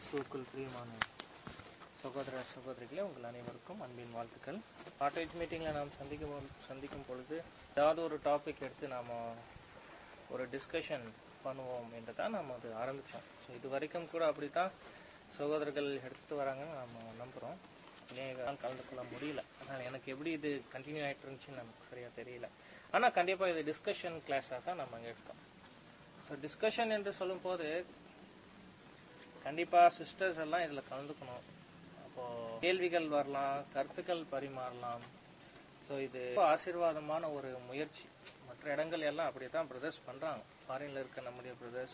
கிறிஸ்துவுக்குள் பிரியமான சகோதர சகோதரிகளே உங்கள் அனைவருக்கும் அன்பின் வாழ்த்துக்கள் காட்டேஜ் மீட்டிங்கில் நாம் சந்திக்கும் பொ- சந்திக்கும் பொழுது ஏதாவது ஒரு டாபிக் எடுத்து நாம் ஒரு டிஸ்கஷன் பண்ணுவோம் என்று தான் நாம் அது ஆரம்பித்தோம் ஸோ இது வரைக்கும் கூட அப்படி தான் சகோதரர்கள் எடுத்துட்டு வராங்கன்னு நாம் நம்புகிறோம் அநேகரால் கலந்து கொள்ள முடியல ஆனால் எனக்கு எப்படி இது கண்டினியூ ஆகிட்டு இருந்துச்சுன்னு நமக்கு சரியாக தெரியல ஆனால் கண்டிப்பாக இது டிஸ்கஷன் கிளாஸாக தான் நம்ம அங்கே எடுத்தோம் ஸோ டிஸ்கஷன் என்று சொல்லும்போது கண்டிப்பா சிஸ்டர்ஸ் எல்லாம் இதுல கலந்துக்கணும் அப்போ கேள்விகள் வரலாம் கருத்துக்கள் பரிமாறலாம் ஸோ இது ரொம்ப ஆசீர்வாதமான ஒரு முயற்சி மற்ற இடங்கள் எல்லாம் அப்படிதான் பிரதர்ஸ் பண்றாங்க ஃபாரின்ல இருக்க நம்முடைய பிரதர்ஸ்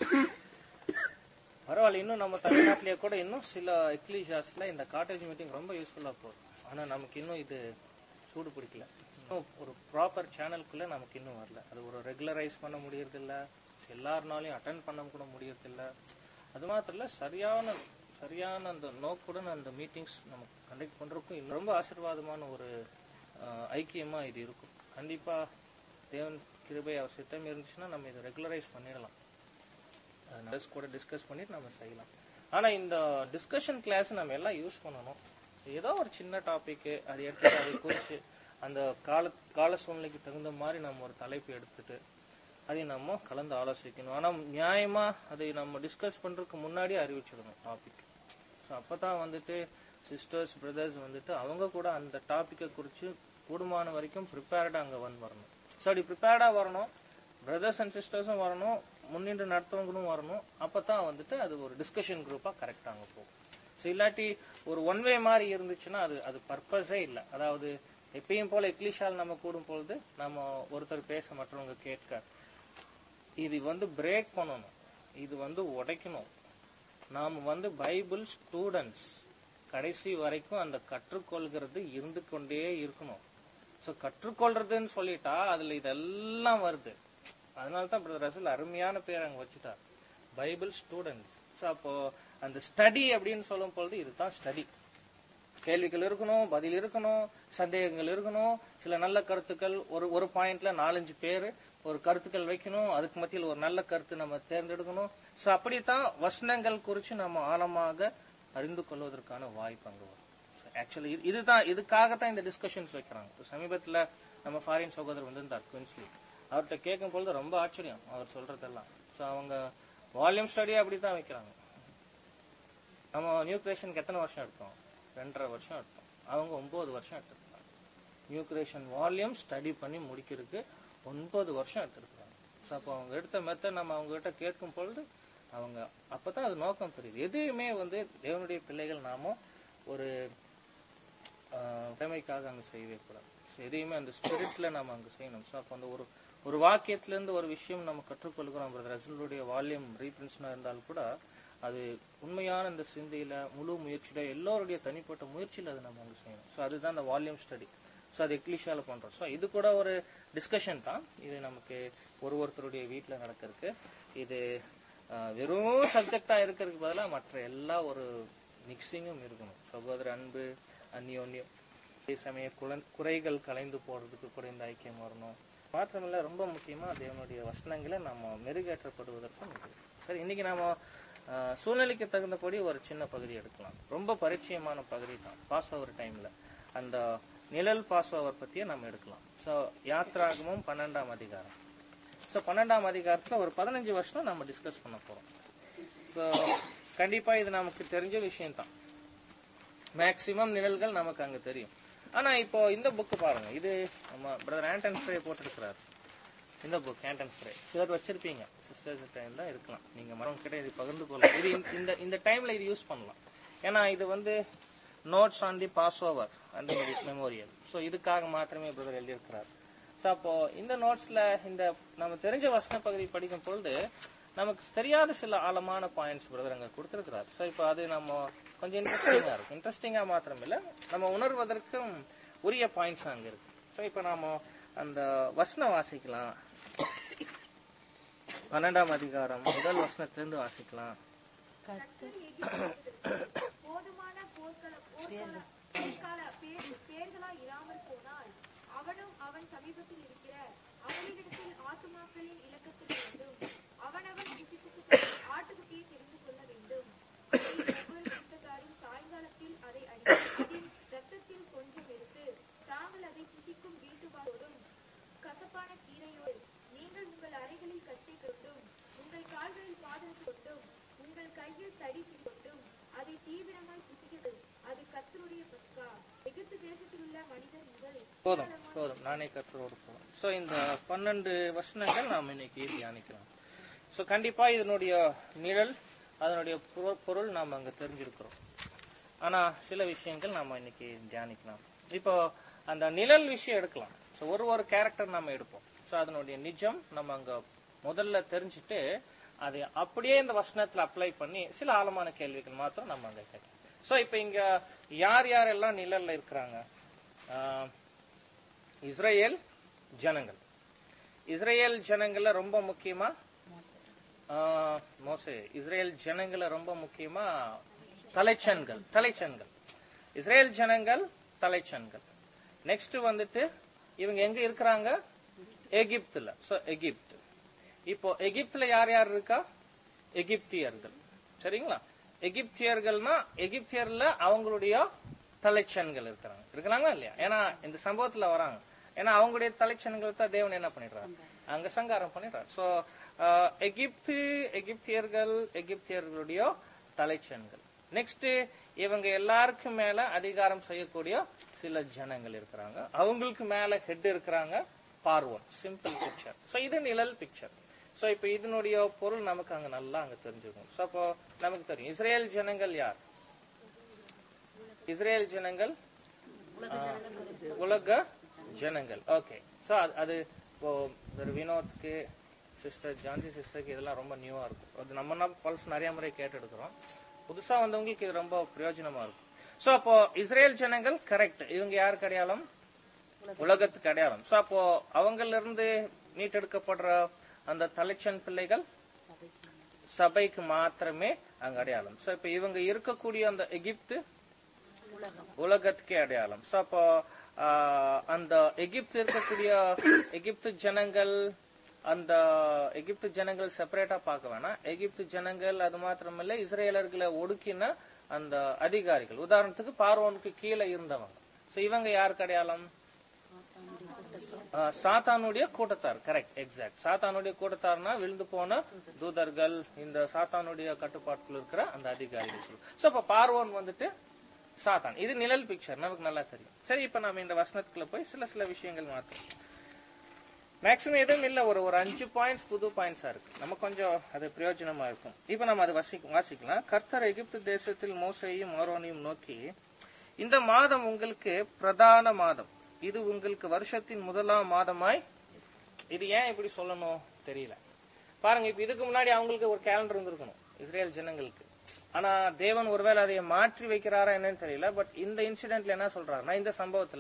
பரவாயில்ல இன்னும் நம்ம தமிழ்நாட்டிலேயே கூட இன்னும் சில எக்லீஷாஸ்ல இந்த காட்டேஜ் மீட்டிங் ரொம்ப யூஸ்ஃபுல்லா போகுது ஆனா நமக்கு இன்னும் இது சூடு பிடிக்கல இன்னும் ஒரு ப்ராப்பர் சேனலுக்குள்ள நமக்கு இன்னும் வரல அது ஒரு ரெகுலரைஸ் பண்ண முடியறதில்ல எல்லாருனாலையும் அட்டன் பண்ண கூட முடியறதில்ல அது மாத்திரம் இல்ல சரியான சரியான அந்த நோக்குடன் அந்த மீட்டிங்ஸ் நம்ம கண்டக்ட் பண்றதுக்கும் இன்னும் ரொம்ப ஆசீர்வாதமான ஒரு அஹ், ஐக்கியமா இது இருக்கும் கண்டிப்பா தேவன் கிருபை அவர் சித்தம் இருந்துச்சுன்னா நம்ம இதை ரெகுலரைஸ் பண்ணிடலாம் அதனால கூட டிஸ்கஸ் பண்ணிட்டு நம்ம செய்யலாம் ஆனா இந்த டிஸ்கஷன் கிளாஸ் நம்ம எல்லாம் யூஸ் பண்ணணும் So, ஏதோ ஒரு சின்ன டாபிக் அது எடுத்துட்டு அதை குறிச்சு அந்த கால கால சூழ்நிலைக்கு தகுந்த மாதிரி நம்ம ஒரு தலைப்பு எடுத்துட்டு அதை நம்ம கலந்து ஆலோசிக்கணும் ஆனா நியாயமா அதை நம்ம டிஸ்கஸ் பண்றதுக்கு முன்னாடியே அறிவிச்சிடணும் டாபிக் ஸோ அப்பதான் வந்துட்டு சிஸ்டர்ஸ் பிரதர்ஸ் வந்துட்டு அவங்க கூட அந்த டாபிக்கை குறித்து கூடுமான வரைக்கும் ப்ரிப்பேர்டா அங்க வந்து வரணும் ஸோ அப்படி ப்ரிப்பேர்டா வரணும் பிரதர்ஸ் அண்ட் சிஸ்டர்ஸும் வரணும் முன்னின்று நடத்தவங்களும் வரணும் அப்பதான் வந்துட்டு அது ஒரு டிஸ்கஷன் குரூப்பா கரெக்டா அங்க போகும் ஸோ இல்லாட்டி ஒரு ஒன் வே மாதிரி இருந்துச்சுன்னா அது அது பர்பஸே இல்லை அதாவது எப்பயும் போல எக்லிஷால் நம்ம கூடும் பொழுது நம்ம ஒருத்தர் பேச மற்றவங்க கேட்க இது வந்து பிரேக் பண்ணணும் இது வந்து உடைக்கணும் நாம் வந்து பைபிள் ஸ்டூடெண்ட்ஸ் கடைசி வரைக்கும் அந்த கற்றுக்கொள்கிறது இருந்து கொண்டே இருக்கணும் சோ கற்றுக்கொள்றதுன்னு சொல்லிட்டா அதுல இதெல்லாம் வருது அதனால தான் பிரதர் ரசல் அருமையான பேர் அங்க வச்சுட்டார் பைபிள் ஸ்டூடெண்ட்ஸ் சோ அப்போ அந்த ஸ்டடி அப்படின்னு சொல்லும் பொழுது இதுதான் ஸ்டடி கேள்விகள் இருக்கணும் பதில் இருக்கணும் சந்தேகங்கள் இருக்கணும் சில நல்ல கருத்துக்கள் ஒரு ஒரு பாயிண்ட்ல நாலஞ்சு பேர் ஒரு கருத்துக்கள் வைக்கணும் அதுக்கு மத்தியில் ஒரு நல்ல கருத்து நம்ம தேர்ந்தெடுக்கணும் சோ அப்படித்தான் வசனங்கள் குறித்து நம்ம ஆழமாக அறிந்து கொள்வதற்கான வாய்ப்பு அங்க வரும் ஆக்சுவலி இதுதான் இதுக்காகத்தான் இந்த டிஸ்கஷன்ஸ் வைக்கிறாங்க இப்ப சமீபத்துல நம்ம ஃபாரின் சகோதரர் வந்திருந்தார் குயின்ஸ்லி அவர்கிட்ட கேட்கும் பொழுது ரொம்ப ஆச்சரியம் அவர் சொல்றதெல்லாம் சோ அவங்க வால்யூம் ஸ்டடியா அப்படித்தான் வைக்கிறாங்க நம்ம நியூ கிரியேஷனுக்கு எத்தனை வருஷம் எடுத்தோம் ரெண்டரை வருஷம் எடுத்தோம் அவங்க ஒன்பது வருஷம் எடுத்திருக்காங்க நியூ கிரியேஷன் வால்யூம் ஸ்டடி பண்ணி முடிக்கிறதுக்கு ஒன்பது வருஷம் எடுத்திருக்காங்க ஸோ அப்போ அவங்க எடுத்த மெத்தட் நம்ம அவங்க கிட்ட கேட்கும் பொழுது அவங்க அப்பதான் அது நோக்கம் தெரியுது எதையுமே வந்து தேவனுடைய பிள்ளைகள் நாம ஒரு ஆஹ், உடைமைக்காக அங்க செய்யவே கூடாது So, எதையுமே அந்த ஸ்பிரிட்ல நம்ம அங்க செய்யணும் ஸோ அப்போ அந்த ஒரு ஒரு வாக்கியத்துல இருந்து ஒரு விஷயம் நம்ம கற்றுக்கொள்கிறோம் பிரதர் ரசூலுடைய வால்யூம் ரீபிரின்ஸ்னா இருந்தாலும் கூட அது உண்மையான இந்த சிந்தையில முழு முயற்சியில எல்லோருடைய தனிப்பட்ட முயற்சியில அதை நம்ம அங்க செய்யணும் ஸோ அதுதான் அந்த வால்யூம் ஸ்டடி ஸோ அது எக்லிஷால பண்றோம் ஸோ இது கூட ஒரு டிஸ்கஷன் தான் இது நமக்கு ஒரு ஒருத்தருடைய வீட்டில் நடக்கிறதுக்கு இது ஆஹ், வெறும் சப்ஜெக்டா இருக்கிறதுக்கு பதிலாக மற்ற எல்லா ஒரு மிக்சிங்கும் இருக்கணும் சகோதர அன்பு அந்யோன்யம் அதே சமய குல- குறைகள் கலைந்து போறதுக்கு கூட இந்த ஐக்கியம் வரணும் மாத்திரமில்ல ரொம்ப முக்கியமா தேவனுடைய வசனங்களை நம்ம மெருகேற்றப்படுவதற்கும் இது. சரி இன்னைக்கு நாம ஆஹ், சூழ்நிலைக்கு தகுந்தபடி ஒரு சின்ன பகுதி எடுக்கலாம் ரொம்ப பரிச்சயமான பகுதி தான் பாஸ் ஓவர் டைம்ல அந்த நிழல் பாஸ் ஓவர் பத்தியே நம்ம எடுக்கலாம் சோ யாத்ராகமும் பன்னெண்டாம் அதிகாரம் சோ பன்னெண்டாம் அதிகாரத்துல ஒரு பதினஞ்சு வருஷம் நம்ம டிஸ்கஸ் பண்ண போறோம் சோ கண்டிப்பா இது நமக்கு தெரிஞ்ச விஷயம் தான் மேக்சிமம் நிழல்கள் நமக்கு அங்க தெரியும் ஆனா இப்போ இந்த புக் பாருங்க இது நம்ம பிரதர் ஆண்டன் ஸ்ப்ரே போட்டிருக்கிறார் இந்த புக் ஆண்டன் ஸ்ப்ரே சிலர் வச்சிருப்பீங்க சிஸ்டர்ஸ் டைம் தான் இருக்கலாம் நீங்க மரம் கிட்ட இது பகிர்ந்து கொள்ளலாம் இது இந்த- இந்த இந்த டைம்ல இது யூஸ் பண்ணலாம் ஏன்னா இது வந்து notes on the Passover அந்த மெமோரியல் ஸோ இதுக்காக மாத்திரமே பிரதர் எழுதியிருக்கிறார் ஸோ அப்போ இந்த நோட்ஸ்ல இந்த நம்ம தெரிஞ்ச வசன பகுதி படிக்கும் பொழுது நமக்கு தெரியாத சில ஆழமான பாயிண்ட்ஸ் பிரதர் அங்க கொடுத்திருக்கிறார் ஸோ இப்போ அது நம்ம கொஞ்சம் இன்ட்ரெஸ்டிங்கா இருக்கும் இன்ட்ரெஸ்டிங்கா மாத்திரம் இல்ல நம்ம உணர்வதற்கும் உரிய பாயிண்ட்ஸ் அங்க இருக்கு ஸோ இப்போ நாம அந்த வசனம் வாசிக்கலாம் பன்னெண்டாம் அதிகாரம் முதல் வசனத்திலிருந்து வாசிக்கலாம் கர்த்தர் எகிப்திற்கு போதுமான போர்க்கள போர்க்கள போர்க்கால பேர் பேர்களா இராமல் போனால் அவனும் அவன் சமீபத்தில் இருக்கிற அவனிடத்தில் ஆத்துமாக்களின் இலக்கத்தில் வேண்டும் அவனவன் புசிப்புக்கு ஆட்டுக்குட்டியை தெரிந்து கொள்ள வேண்டும் அதில் ஒவ்வொரு கசப்பான கீரையோடு நீங்கள் உங்கள் அறைகளில் கச்சை கொண்டும் உங்கள் கால்களில் பாதரசு கொண்டும் உங்கள் கையில் தடி கொண்டும் அதை தீவிரமாய் புசிக்கிறது அது கர்த்தருடைய பஸ்கா எகிப்து தேசத்தில் உள்ள மனிதர் முதல் போதும் போதும் நானே கத்தரோடு போதும் சோ இந்த பன்னெண்டு வசனங்கள் நாம் இன்னைக்கு தியானிக்கிறோம் சோ கண்டிப்பா இதனுடைய நிழல் அதனுடைய பொரு- பொருள் நாம் அங்க தெரிஞ்சிருக்கிறோம் ஆனா சில விஷயங்கள் நாம இன்னைக்கு தியானிக்கலாம் இப்போ அந்த நிழல் விஷயம் எடுக்கலாம் சோ ஒரு ஒரு கேரக்டர் நாம எடுப்போம் சோ அதனுடைய நிஜம் நம்ம அங்க முதல்ல தெரிஞ்சுட்டு அதை அப்படியே இந்த வசனத்துல அப்ளை பண்ணி சில ஆழமான கேள்விகள் மாத்திரம் நம்ம அங்க கேட்கலாம் சோ இப்போ இங்க யார் யாரெல்லாம் நிழல்ல இருக்கிறாங்க ஆஹ், இஸ்ரேல் ஜனங்கள் இஸ்ரேல் ஜனங்கள்ல ரொம்ப முக்கியமா ஆஹ், மோசே இஸ்ரேல் ஜனங்கள்ல ரொம்ப முக்கியமா தலைச்சன்கள் தலைச்சன்கள் இஸ்ரேல் ஜனங்கள் தலைச்சன்கள் நெக்ஸ்ட் வந்துட்டு இவங்க எங்க இருக்கிறாங்க எகிப்துல சோ எகிப்து இப்போ எகிப்துல யார் யார் இருக்கா எகிப்தியர்கள் சரிங்களா எகிப்தியர்கள்னா எகிப்தியர்ல அவங்களுடைய தலைச்சன்கள் இருக்கிறாங்க இருக்கிறாங்களா இல்லையா ஏன்னா இந்த சம்பவத்துல வராங்க ஏன்னா அவங்களுடைய தலைச்சன்கள் தான் தேவன் என்ன பண்ணிடுறாரு அங்க சங்காரம் பண்ணிடுறாரு சோ எகிப்து எகிப்தியர்கள் எகிப்தியர்களுடைய தலைச்சன்கள் நெக்ஸ்ட் இவங்க எல்லாருக்கும் மேல அதிகாரம் செய்யக்கூடிய சில ஜனங்கள் இருக்கிறாங்க அவங்களுக்கு மேல ஹெட் இருக்கிறாங்க பார்வோன் சிம்பிள் பிக்சர் சோ இது நிழல் பிக்சர் சோ இப்போ இதனுடைய பொருள் நமக்கு அங்க நல்லா அங்க தெரிஞ்சுக்கும் சோ அப்போ நமக்கு தெரியும் இஸ்ரேல் ஜனங்கள் யார் இஸ்ரேல் ஜனங்கள் ஆ, உலக ஜனங்கள் ஓகே சோ அது இப்போ ஒரு வினோத்க்கு சிஸ்டர் ஜான்சி சிஸ்டருக்கு இதெல்லாம் ரொம்ப நியூவா இருக்கும் அது நம்ம பல்ஸ் நிறைய முறை கேட்டு எடுக்கிறோம் புதுசா வந்தவங்களுக்கு இது ரொம்ப பிரயோஜனமா இருக்கும் சோ அப்போ இஸ்ரேல் ஜனங்கள் கரெக்ட் இவங்க யாருக்கு அடையாளம் உலகத்துக்கு அடையாளம் சோ அப்போ அவங்கல இருந்து மீட்டெடுக்கப்படுற அந்த தலைச்சன் பிள்ளைகள் சபைக்கு மாத்திரமே அங்க அடையாளம் சோ இப்ப இவங்க இருக்கக்கூடிய அந்த எகிப்து உலகத்துக்கே அடையாளம் சோ அப்போ ஆஹ், அந்த எகிப்து இருக்கக்கூடிய எகிப்து ஜனங்கள் அந்த எகிப்து ஜனங்கள் செப்பரேட்டா பார்க்க வேணாம் எகிப்து ஜனங்கள் அது மாத்திரமல்ல இஸ்ரேலர்களை ஒடுக்கின அந்த அதிகாரிகள் உதாரணத்துக்கு பார்வோனுக்கு கீழே இருந்தவங்க சோ இவங்க யாருக்கு அடையாளம் ஆஹ், சாத்தானுடைய கூட்டத்தார் கரெக்ட் எக்ஸாக்ட் சாத்தானுடைய கூட்டத்தார்னா விழுந்து போன தூதர்கள் இந்த சாத்தானுடைய கட்டுப்பாட்டுக்குள்ள இருக்கிற அந்த அதிகாரிகள் சொல்லுவோம் சோ அப்ப பார்வோன் வந்துட்டு சாத்தான் இது நிழல் பிக்சர் நமக்கு நல்லா தெரியும் சரி இப்ப நாம இந்த வசனத்துக்குள்ள போய் சில சில விஷயங்கள் மாத்தோம் மேக்ஸிமம் எதுவும் இல்ல ஒரு ஒரு அஞ்சு பாயிண்ட்ஸ் புது பாயிண்ட்ஸா இருக்கு நம்ம கொஞ்சம் அது பிரயோஜனமா இருக்கும் இப்ப நம்ம அதை வசி- வாசிக்கலாம் கர்த்தர் எகிப்து தேசத்தில் மோசையும் ஆரோனையும் நோக்கி இந்த மாதம் உங்களுக்கு பிரதான மாதம் இது உங்களுக்கு வருஷத்தின் முதலாம் மாதமாய் இது ஏன் இப்படி சொல்லணும் தெரியல பாருங்க இப்ப இதுக்கு முன்னாடி அவங்களுக்கு ஒரு கேலண்டர் இருந்திருக்கணும் இஸ்ரேல் ஜனங்களுக்கு ஆனா தேவன் ஒருவேளை அதை மாற்றி வைக்கிறாரா என்னன்னு தெரியல பட் இந்த இன்சிடென்ட்ல என்ன சொல்றாருன்னா இந்த சம்பவத்துல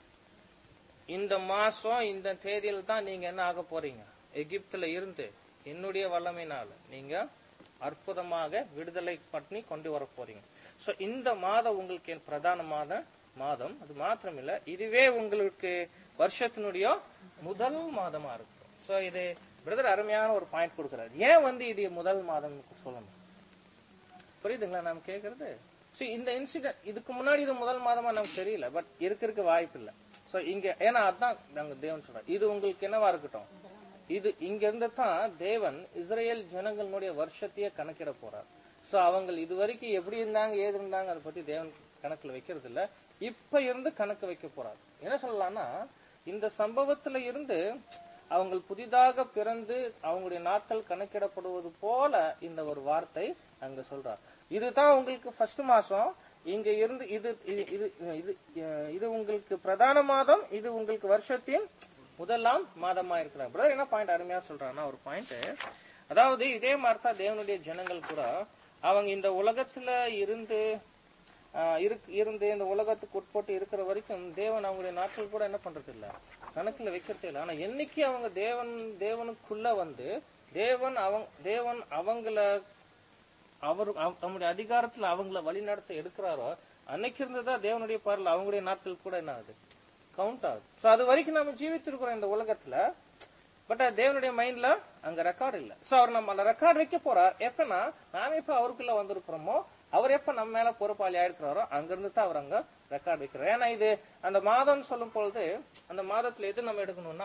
இந்த மாசம் இந்த தேதியில தான் நீங்க என்ன ஆக போறீங்க எகிப்துல இருந்து என்னுடைய வல்லமையினால நீங்க அற்புதமாக விடுதலை பண்ணி கொண்டு வர போறீங்க சோ இந்த மாதம் உங்களுக்கு என் பிரதானமான மாதம் அது மாத்திரம் இல்ல இதுவே உங்களுக்கு வருஷத்தினுடைய முதல் மாதமா இருக்கும் சோ இது பிரதர் அருமையான ஒரு பாயிண்ட் கொடுக்கிறார் ஏன் வந்து இது முதல் மாதம் சொல்லணும் புரியுதுங்களா நாம கேக்குறது சோ இந்த இன்சிடென்ட் இதுக்கு முன்னாடி இது முதல் மாதமா நமக்கு தெரியல பட் இருக்க இருக்க வாய்ப்பு இல்ல சோ இங்க ஏன்னா அதான் நாங்க தேவன் சொல்றோம் இது உங்களுக்கு என்னவா இருக்கட்டும் இது இங்க இருந்து தான் தேவன் இஸ்ரேல் ஜனங்களுடைய வருஷத்தையே கணக்கிட போறார் சோ அவங்க இது வரைக்கும் எப்படி இருந்தாங்க ஏது இருந்தாங்க அதை பத்தி தேவன் கணக்குல வைக்கிறது இல்ல இப்ப இருந்து கணக்கு வைக்க போறார் என்ன சொல்லலாம்னா இந்த சம்பவத்துல இருந்து அவங்க புதிதாக பிறந்து அவங்களுடைய நாட்கள் கணக்கிடப்படுவது போல இந்த ஒரு வார்த்தை அங்க சொல்றார் இதுதான் உங்களுக்கு ஃபர்ஸ்ட் மாசம் இங்க இருந்து இது இது இது இது அஹ், இது உங்களுக்கு பிரதான மாதம் இது உங்களுக்கு வருஷத்தின் முதலாம் மாதமா இருக்கிறார் பிரதர் என்ன பாயிண்ட் அருமையா சொல்றாருன்னா ஒரு பாயிண்ட் அதாவது இதே மாதிரி தான் தேவனுடைய ஜனங்கள் கூட அவங்க இந்த உலகத்துல இருந்து ஆஹ் இருக்- இருந்து இந்த உலகத்துக்கு உட்பட்டு இருக்கிற வரைக்கும் தேவன் அவங்களுடைய நாட்கள் கூட என்ன பண்றது இல்ல கணக்குல வைக்கிறது இல்ல ஆனா என்னைக்கு அவங்க தேவன் தேவனுக்குள்ள வந்து தேவன் அவங்க தேவன் அவங்கள அவர் அவ- அவங்களுடைய அதிகாரத்துல அவங்கள வழிநடத்த எடுக்கிறாரோ அன்னைக்கு இருந்ததா தேவனுடைய பார்ல அவங்களுடைய நாட்கள் கூட என்ன ஆகுது கவுண்ட் ஆகுது சோ அது வரைக்கும் நம்ம ஜீவித்திருக்கிறோம் இந்த உலகத்துல பட் தேவனுடைய மைண்ட்ல அங்க ரெக்கார்ட் இல்ல சோ அவர் நம்ம ரெக்கார்ட் வைக்க போறார் எப்பனா நாம எப்ப அவருக்குள்ள வந்திருக்கிறோமோ அவர் எப்ப நம்ம மேல பொறுப்பாளி ஆயிருக்கிறாரோ அங்கிருந்து தான் அவர் அங்க ரெக்கார்ட் வைக்கிறார் ஏன்னா இது அந்த மாதம் சொல்லும் பொழுது அந்த மாதத்துல எது நம்ம எடுக்கணும்னா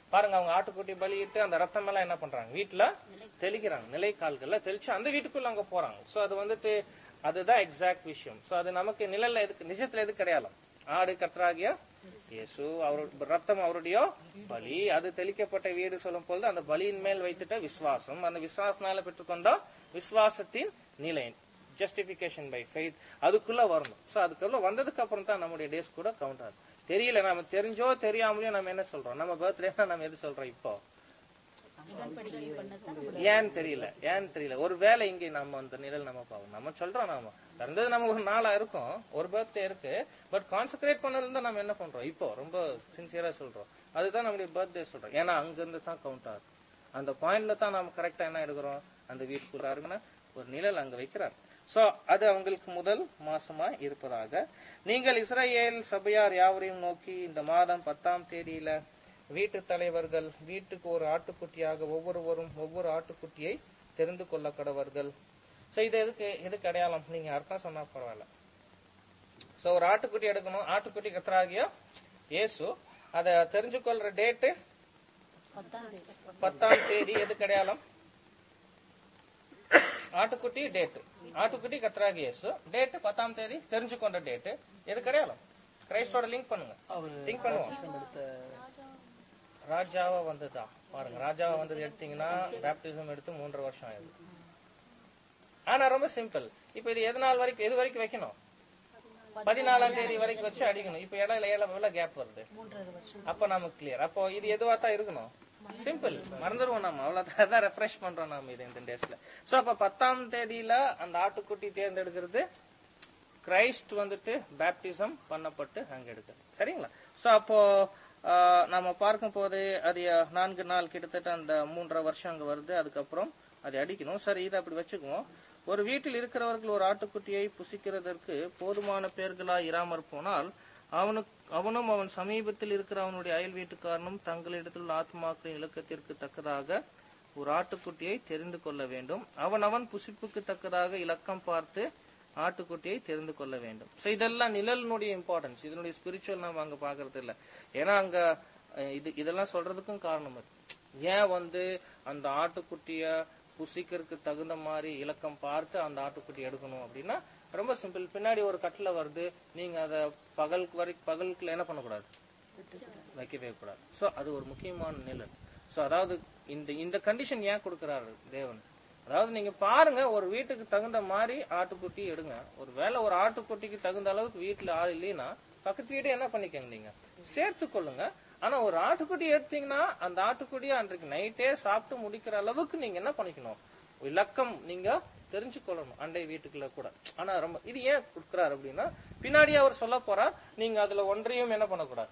பாருங்க அவங்க ஆட்டுக்குட்டி பலியிட்டு அந்த ரத்தம் எல்லாம் என்ன பண்றாங்க வீட்டுல தெளிக்கிறாங்க நிலை கால்கள்ல தெளிச்சு அந்த வீட்டுக்குள்ள அங்க போறாங்க சோ அது வந்துட்டு அதுதான் எக்ஸாக்ட் விஷயம் சோ அது நமக்கு நிழல்ல எதுக்கு நிஜத்துல எது கிடையாது ஆடு கர்த்தராகிய இயேசு அவருடைய ரத்தம் அவருடைய பலி அது தெளிக்கப்பட்ட வீடு சொல்லும் பொழுது அந்த பலியின் மேல் வைத்துட்ட விசுவாசம் அந்த விசுவாசனால பெற்றுக்கொண்ட விசுவாசத்தின் நிலை ஜஸ்டிபிகேஷன் பை ஃபெய்த் அதுக்குள்ள வரணும் சோ அதுக்குள்ள வந்ததுக்கு அப்புறம் தான் நம்முடைய டேஸ் கூட கவுண்ட் ஆகுது தெரியல நம்ம தெரிஞ்சோ தெரியாமலையோ நம்ம என்ன சொல்றோம் நம்ம பர்த்டேனா நம்ம எது சொல்றோம் இப்போ உடன்படிக்கை பண்ணதான் ஏன்னு தெரியல ஏன்னு தெரியல ஒரு வேலை இங்க நம்ம அந்த நிழல் நம்ம பார்க்கணும் நம்ம சொல்றோம் நாம பிறந்தது நம்ம ஒரு நாளா இருக்கும் ஒரு பர்த்டே இருக்கு பட் கான்சென்ட்ரேட் பண்ணதுல இருந்து நம்ம என்ன பண்றோம் இப்போ ரொம்ப சின்சியரா சொல்றோம் அதுதான் நம்முடைய பர்த்டே சொல்றோம் ஏன்னா அங்க இருந்து தான் கவுண்ட் ஆகுது அந்த பாயிண்ட்ல தான் நாம கரெக்டா என்ன எடுக்கிறோம் அந்த வீட்டுக்குள்ள இருக்குன்னா ஒரு நிழல் அங்க வைக்கிறார் சோ அது அவங்களுக்கு முதல் மாசமா இருப்பதாக நீங்கள் இஸ்ரேல் சபையார் யாவரையும் நோக்கி இந்த மாதம் பத்தாம் தேதியில வீட்டு தலைவர்கள் வீட்டுக்கு ஒரு ஆட்டுக்குட்டியாக ஒவ்வொருவரும் ஒவ்வொரு ஆட்டுக்குட்டியை தெரிந்து கொள்ள கடவர்கள் சோ இது எதுக்கு எதுக்கு அடையாளம் நீங்க அர்த்தம் சொன்னா பரவாயில்ல சோ ஒரு ஆட்டுக்குட்டி எடுக்கணும் ஆட்டுக்குட்டி கத்தராகிய இயேசு அத தெரிஞ்சு கொள்ற டேட்டு பத்தாம் தேதி பத்தாம் தேதி எதுக்கு அடையாளம் ஆட்டுக்குட்டி டேட்டு ஆட்டுக்குட்டி கத்தராகிய இயேசு டேட்டு பத்தாம் தேதி தெரிஞ்சு கொண்ட டேட்டு எதுக்கு அடையாளம் கிரைஸ்டோட லிங்க் பண்ணுங்க லிங்க் பண்ணுவோம் ராஜாவா வந்ததா பாருங்க ராஜாவா வந்தது எடுத்தீங்கன்னா பேப்டிசம் எடுத்து மூன்றரை வருஷம் ஆயிடுது ஆனா ரொம்ப சிம்பிள் இப்ப இது எது நாள் வரைக்கும் எது வரைக்கும் வைக்கணும் பதினாலாம் தேதி வரைக்கும் வச்சு அடிக்கணும் இப்ப இடையில ஏழு கேப் வருது மூன்றரை வருஷம் அப்ப நமக்கு கிளியர் அப்போ இது எதுவா தான் இருக்கணும் சிம்பிள் மறந்துடுவோம் நம்ம அவ்வளவுதான் ரெஃப்ரெஷ் பண்றோம் நாம இது இந்த டேஸ்ல சோ அப்ப பத்தாம் தேதியில அந்த ஆட்டுக்குட்டி தேர்ந்தெடுக்கிறது கிரைஸ்ட் வந்துட்டு பேப்டிசம் பண்ணப்பட்டு அங்க எடுக்கிறது சரிங்களா சோ அப்போ ஆஹ், நம்ம பார்க்கும் போது அது நான்கு நாள் கிட்டத்தட்ட அந்த மூன்றரை வருஷம் அங்க வருது அதுக்கப்புறம் அதை அடிக்கணும் சரி இதை அப்படி வச்சுக்குவோம் ஒரு வீட்டில் இருக்கிறவர்கள் ஒரு ஆட்டுக்குட்டியை புசிக்கிறதற்கு போதுமான பேர்களாய் இராமற் போனால் அவனுக்கு அவனும் அவன் சமீபத்தில் இருக்கிற அவனுடைய அயல் வீட்டுக்காரனும் தங்களிடத்தில் உள்ள ஆத்மாக்களின் இலக்கத்திற்கு தக்கதாக ஒரு ஆட்டுக்குட்டியை தெரிந்து கொள்ள வேண்டும் அவன் அவன் புசிப்புக்கு தக்கதாக இலக்கம் பார்த்து ஆட்டுக்குட்டியை தெரிந்து கொள்ள வேண்டும் சோ இதெல்லாம் நிழலினுடைய இம்பார்ட்டன்ஸ் இதனுடைய ஸ்பிரிச்சுவல் நம்ம அங்க பாக்குறது இல்ல ஏன்னா அங்க அஹ், இது இதெல்லாம் சொல்றதுக்கும் காரணம் இருக்கு ஏன் வந்து அந்த ஆட்டுக்குட்டிய புசிக்கிறதுக்கு தகுந்த மாதிரி இலக்கம் பார்த்து அந்த ஆட்டுக்குட்டி எடுக்கணும் அப்படின்னா ரொம்ப சிம்பிள் பின்னாடி ஒரு கட்டில வருது நீங்க அத பகலுக்கு வரை பகலுக்குள்ள என்ன பண்ணக்கூடாது வைக்கவே கூடாது சோ அது ஒரு முக்கியமான நிழல் சோ அதாவது இந்த இந்த கண்டிஷன் ஏன் கொடுக்கிறாரு தேவன் அதாவது நீங்க பாருங்க ஒரு வீட்டுக்கு தகுந்த மாதிரி ஆட்டுக்குட்டி எடுங்க ஒரு வேளை ஒரு ஆட்டுக்குட்டிக்கு தகுந்த அளவுக்கு வீட்டுல ஆள் இல்லைன்னா பக்கத்து வீடு என்ன பண்ணிக்கங்க நீங்க சேர்த்து கொள்ளுங்க ஆனா ஒரு ஆட்டுக்குட்டி எடுத்தீங்கன்னா அந்த ஆட்டுக்குட்டியை அன்றைக்கு நைட்டே சாப்பிட்டு முடிக்கிற அளவுக்கு நீங்க என்ன பண்ணிக்கணும் இலக்கம் நீங்க தெரிஞ்சு கொள்ளணும் அண்டை வீட்டுக்குள்ள கூட ஆனா ரொம்ப இது ஏன் கொடுக்குறாரு அப்படின்னா பின்னாடி அவர் சொல்ல போறார் நீங்க அதுல ஒன்றையும் என்ன பண்ணக்கூடாது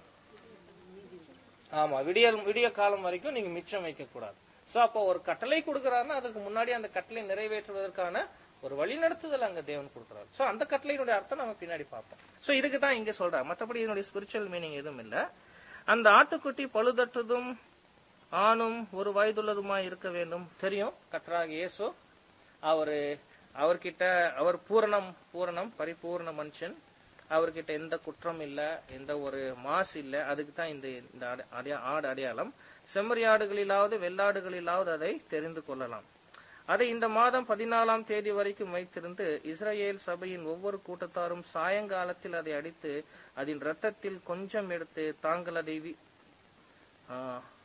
ஆமா விடிய விடிய காலம் வரைக்கும் நீங்க மிச்சம் வைக்க கூடாது சோ அப்போ ஒரு கட்டளை கொடுக்கறாருன்னா அதுக்கு முன்னாடி அந்த கட்டளை நிறைவேற்றுவதற்கான ஒரு வழி நடத்துதல் அங்க தேவன் கொடுக்கிறார் சோ அந்த கட்டளையினுடைய அர்த்தம் நம்ம பின்னாடி பார்ப்போம் சோ இதுக்கு தான் இங்க சொல்றாரு மத்தபடி இதனுடைய ஸ்பிரிச்சுவல் மீனிங் எதுவும் இல்ல அந்த ஆட்டுக்குட்டி பழுதற்றதும் ஆணும் ஒரு வயதுள்ளதுமாய் இருக்க வேண்டும் தெரியும் கத்ராக இயேசு அவரு அவர்கிட்ட அவர் பூரணம் பூரணம் பரிபூர்ண மனுஷன் அவர்கிட்ட எந்த குற்றம் இல்ல எந்த ஒரு மாசு இல்ல அதுக்கு தான் இந்த இந்த அடை- அடையா- ஆடு அடையாளம் செம்மறியாடுகளிலாவது வெள்ளாடுகளிலாவது அதை தெரிந்து கொள்ளலாம் அதை இந்த மாதம் பதினாலாம் தேதி வரைக்கும் வைத்திருந்து இஸ்ரேல் சபையின் ஒவ்வொரு கூட்டத்தாரும் சாயங்காலத்தில் அதை அடித்து அதன் இரத்தத்தில் கொஞ்சம் எடுத்து தாங்கள் அதை வி- ஆ,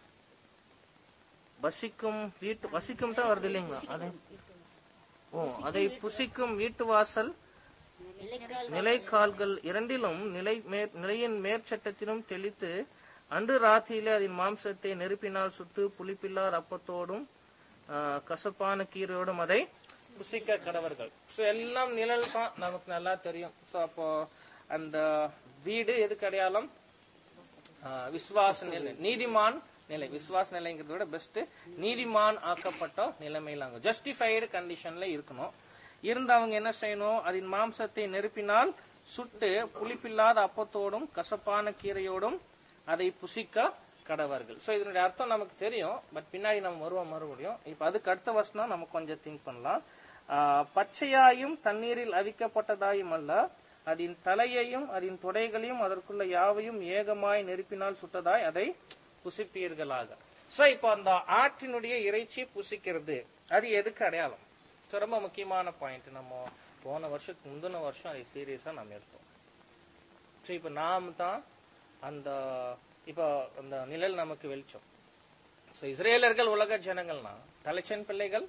வசிக்கும் வீட்டு வசிக்கும் தான் வருது இல்லைங்களா அதை ஓ அதை புசிக்கும் வீட்டு வாசல் நிலைக்கால்கள் இரண்டிலும் நிலை மேற்- நிலையின் மேற்சட்டத்திலும் தெளித்து அன்று ராத்திரியிலே அதன் மாம்சத்தை நெருப்பினால் சுட்டு புளிப்பில்லார் அப்பத்தோடும் ஆ, கசப்பான கீரையோடும் அதை புசிக்க கடவர்கள் சோ எல்லாம் நிழல் தான் நமக்கு நல்லா தெரியும் சோ அப்போ அந்த வீடு எதுக்கு அடையாளம் ஆஹ் விசுவாச நிலை நீதிமான் நிலை விசுவாச நிலைங்கிறத விட பெஸ்ட் நீதிமான் ஆக்கப்பட்ட நிலைமையில அங்க ஜஸ்டிஃபைடு கண்டிஷன்ல இருக்கணும் இருந்து அவங்க என்ன செய்யணும் அதன் மாம்சத்தை நெருப்பினால் சுட்டு புளிப்பில்லாத அப்பத்தோடும் கசப்பான கீரையோடும் அதை புசிக்க கடவர்கள் சோ இதனுடைய அர்த்தம் நமக்கு தெரியும் பட் பின்னாடி நம்ம வருவோம் மறுபடியும் இப்ப அதுக்கு அடுத்த வருஷம் நம்ம கொஞ்சம் திங்க் பண்ணலாம் ஆஹ் பச்சையாயும் தண்ணீரில் அவிக்கப்பட்டதாயும் அல்ல அதன் தலையையும் அதன் தொடைகளையும் அதற்குள்ள யாவையும் ஏகமாய் நெருப்பினால் சுட்டதாய் அதை புசிப்பீர்களாக சோ இப்போ அந்த ஆட்டினுடைய இறைச்சி புசிக்கிறது அது எதுக்கு அடையாளம் So, ரொம்ப முக்கியமான பாயிண்ட் நம்ம போன வருஷத்துக்கு முந்தின வருஷம் அதை சீரியஸா நம்ம எடுத்தோம் ஸோ இப்போ நாம் தான் அந்த இப்போ அந்த நிழல் நமக்கு வெளிச்சம் ஸோ இஸ்ரேலர்கள் உலக ஜனங்கள்னா தலைச்சன் பிள்ளைகள்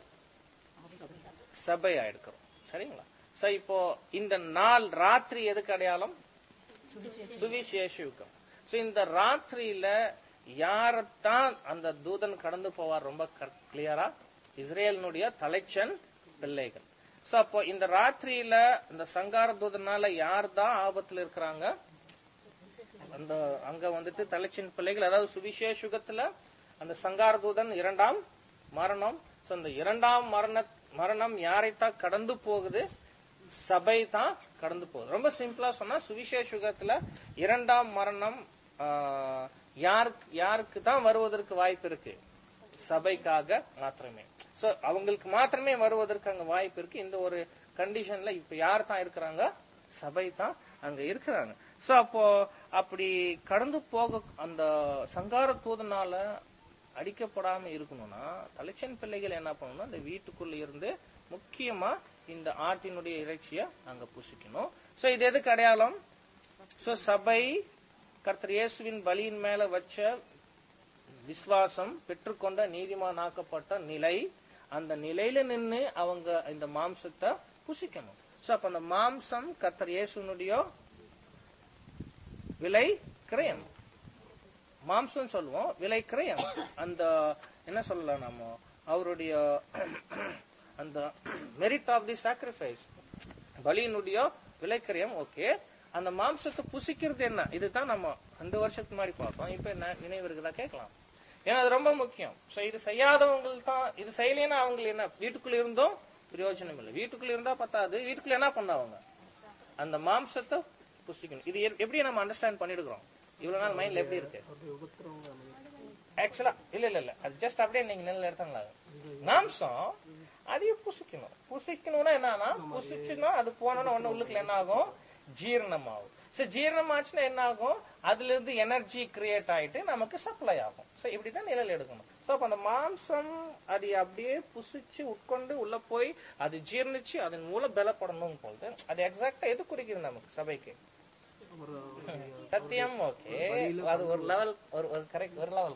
சபையா எடுக்கிறோம் சரிங்களா சோ இப்போ இந்த நாள் ராத்திரி எதுக்கு அடையாளம் சுவிசேஷ யுகம் சோ இந்த ராத்திரியில யாரத்தான் அந்த தூதன் கடந்து போவார் ரொம்ப கிளியரா இஸ்ரேலினுடைய தலைச்சன் பிள்ளைகள் சோ அப்போ இந்த ராத்திரியில இந்த சங்கார தூதனால யார் தான் ஆபத்துல இருக்கிறாங்க அந்த அங்க வந்துட்டு தலைச்சின் பிள்ளைகள் அதாவது சுவிசேஷ யுகத்துல அந்த சங்கார தூதன் இரண்டாம் மரணம் சோ அந்த இரண்டாம் மரண மரணம் யாரைத்தான் கடந்து போகுது சபை தான் கடந்து போகுது ரொம்ப சிம்பிளா சொன்னா சுவிசேஷ யுகத்துல இரண்டாம் மரணம் ஆஹ், யாருக்கு யாருக்கு தான் வருவதற்கு வாய்ப்பு இருக்கு சபைக்காக மாத்திரமே சோ அவங்களுக்கு மாத்திரமே வருவதற்கு அங்க வாய்ப்பு இருக்கு இந்த ஒரு கண்டிஷன்ல இப்ப யார் தான் இருக்கிறாங்க சபை தான் அங்க இருக்கிறாங்க சோ அப்போ அப்படி கடந்து போக அந்த சங்கார தூதனால அடிக்கப்படாம இருக்கணும்னா தலைச்சன் பிள்ளைகள் என்ன பண்ணணும் அந்த வீட்டுக்குள்ள இருந்து முக்கியமா இந்த ஆட்டினுடைய இறைச்சிய அங்க புசிக்கணும் சோ இது எதுக்கு அடையாளம் சோ சபை கர்த்தர் இயேசுவின் பலியின் மேல வச்ச விசுவாசம் பெற்றுக்கொண்ட நீதிமானாக்கப்பட்ட நிலை அந்த நிலையில நின்னு அவங்க இந்த மாம்சத்தை புசிக்கணும் சோ அப்ப அந்த மாம்சம் கர்த்தர் இயேசுனுடைய விலை கிரயம் மாம்சம் சொல்லுவோம் விலை கிரயம் அந்த என்ன சொல்லலாம் நாம அவருடைய அந்த மெரிட் ஆஃப் தி சாக்ரிஃபைஸ் பலியினுடைய விலைக்கிரயம் ஓகே அந்த மாம்சத்தை புசிக்கிறது என்ன இதுதான் நம்ம ரெண்டு வருஷத்துக்கு முன்னாடி பார்த்தோம் இப்ப என்ன நினைவு இருக்குதா கேட்கலாம் ஏன்னா அது ரொம்ப முக்கியம் சோ இது செய்யாதவங்க தான் இது செய்யலைன்னா அவங்க என்ன வீட்டுக்குள்ள இருந்தும் பிரயோஜனம் இல்லை வீட்டுக்குள்ள இருந்தா பத்தாது வீட்டுக்குள்ள என்ன பண்ணாங்க அந்த மாம்சத்தை புசிக்கணும் இது எ- எப்படி நம்ம அண்டர்ஸ்டாண்ட் பண்ணிடுக்கிறோம் இவ்வளவு நாள் மைண்ட்ல எப்படி இருக்கு ஆக்சுவலா இல்ல இல்ல இல்ல அது ஜஸ்ட் அப்படியே நீங்க நெல் எடுத்தாங்களா மாம்சம் அதையும் புசிக்கணும் புசிக்கணும்னா என்னன்னா புசிச்சுன்னா அது போனோம்னா ஒண்ணு உள்ளுக்குள்ள என்ன ஆகும் ஜீரணம் ஆகும் சோ ஜீரணம் ஆச்சுன்னா என்ன ஆகும் அதுல இருந்து எனர்ஜி கிரியேட் ஆயிட்டு நமக்கு சப்ளை ஆகும் சோ இப்படிதான் நிழல் எடுக்கணும் சோ அப்ப அந்த மாம்சம் அது அப்படியே புசிச்சு உட்கொண்டு உள்ள போய் அது ஜீர்ணிச்சு அதன் மூலம் பலப்படணும் போது அது எக்ஸாக்டா எது குறிக்குது நமக்கு சபைக்கு சத்தியம் ஓகே அது ஒரு லெவல் ஒரு ஒரு கரெக்ட் ஒரு லெவல்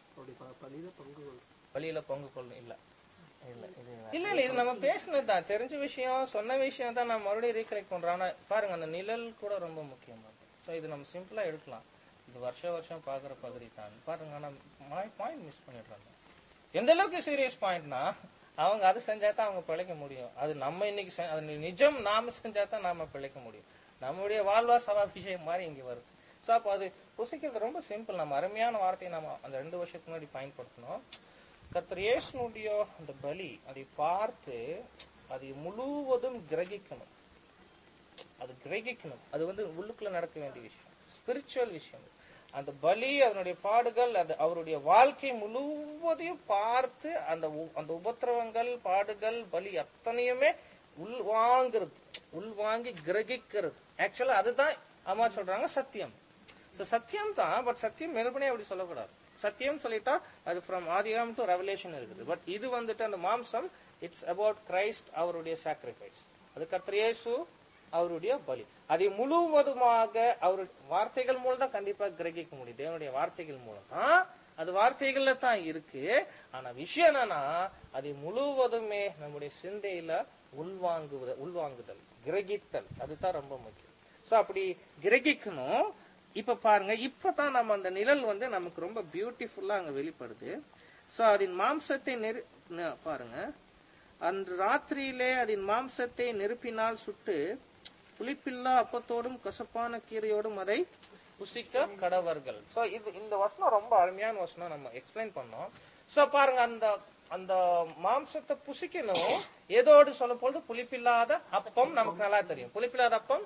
வழியில பங்கு கொள்ளும் இல்ல இல்ல இது இல்ல இல்ல இது நம்ம பேசினது தான் தெரிஞ்ச விஷயம் சொன்ன விஷயம் தான் நான் மறுபடியும் ரீகலெக்ட் பண்றோம் ஆனா பாருங்க அந்த நிழல் கூட ரொம்ப முக்கியம் சோ இது நம்ம சிம்பிளா எடுக்கலாம் இது வருஷ வருஷம் பாக்குற பகுதி தான் பாருங்க ஆனா பாயிண்ட் மிஸ் பண்ணிடுறாங்க எந்த அளவுக்கு சீரியஸ் பாயிண்ட்னா அவங்க அது செஞ்சா தான் அவங்க பிழைக்க முடியும் அது நம்ம இன்னைக்கு செ- அது நிஜம் நாம செஞ்சா தான் நாம பிழைக்க முடியும் நம்மளுடைய வாழ்வா சவா விஷயம் மாதிரி இங்க வருது சோ அப்போ அது புசிக்கிறது ரொம்ப சிம்பிள் நம்ம அருமையான வார்த்தையை நம்ம அந்த ரெண்டு வருஷத்துக்கு முன்னாடி பயன்படுத்தணும் கர்த்தர் இயேசுனுடைய அந்த பலி அதை பார்த்து அதை முழுவதும் கிரகிக்கணும் அது கிரகிக்கணும் அது வந்து உள்ளுக்குள்ள நடக்க வேண்டிய விஷயம் ஸ்பிரிச்சுவல் விஷயம் அந்த பலி அதனுடைய பாடுகள் அது அவருடைய வாழ்க்கை முழுவதையும் பார்த்து அந்த உ- அந்த உபத்திரவங்கள் பாடுகள் பலி அத்தனையுமே உள்வாங்கிறது உள்வாங்கி கிரகிக்கிறது ஆக்சுவலா அதுதான் அம்மா சொல்றாங்க சத்தியம் So, சத்தியம் தான் பட் சத்தியம் மறுபடியும் அப்படி சொல்லக்கூடாது சத்தியம் சொல்லிட்டா அது ஃப்ரம் ஆதிகாம் டு ரெவலேஷன் இருக்குது பட் இது வந்துட்டு அந்த மாம்சம் இட்ஸ் அபவுட் கிரைஸ்ட் அவருடைய சாக்ரிஃபைஸ் அது கர்த்தர் இயேசு அவருடைய பலி அதை முழுவதுமாக அவர் வார்த்தைகள் மூலம் தான் கண்டிப்பா கிரகிக்க முடியும் தேவனுடைய வார்த்தைகள் மூலம் தான் அது வார்த்தைகள்ல தான் இருக்கு ஆனா விஷயம் என்னன்னா அதை முழுவதுமே நம்முடைய சிந்தையில உள்வாங்குவது உள்வாங்குதல் கிரகித்தல் அதுதான் ரொம்ப முக்கியம் சோ அப்படி கிரகிக்கணும் இப்ப பாருங்க இப்பதான் நம்ம அந்த நிழல் வந்து நமக்கு ரொம்ப பியூட்டிஃபுல்லா அங்க வெளிப்படுது சோ அதன் மாம்சத்தை நெரு ந- பாருங்க அன்று ராத்திரியிலே அதன் மாம்சத்தை நெருப்பினால் சுட்டு புளிப்பில்லா அப்பத்தோடும் கசப்பான கீரையோடும் அதை புசிக்க கடவர்கள் சோ இது இந்த வசனம் ரொம்ப அருமையான வசனம் நம்ம எக்ஸ்பிளைன் பண்ணோம் சோ பாருங்க அந்த அந்த மாம்சத்தை புசிக்கணும் ஏதோடு சொல்லும் பொழுது புளிப்பில்லாத அப்பம் நமக்கு நல்லா தெரியும் புளிப்பில்லாத அப்பம்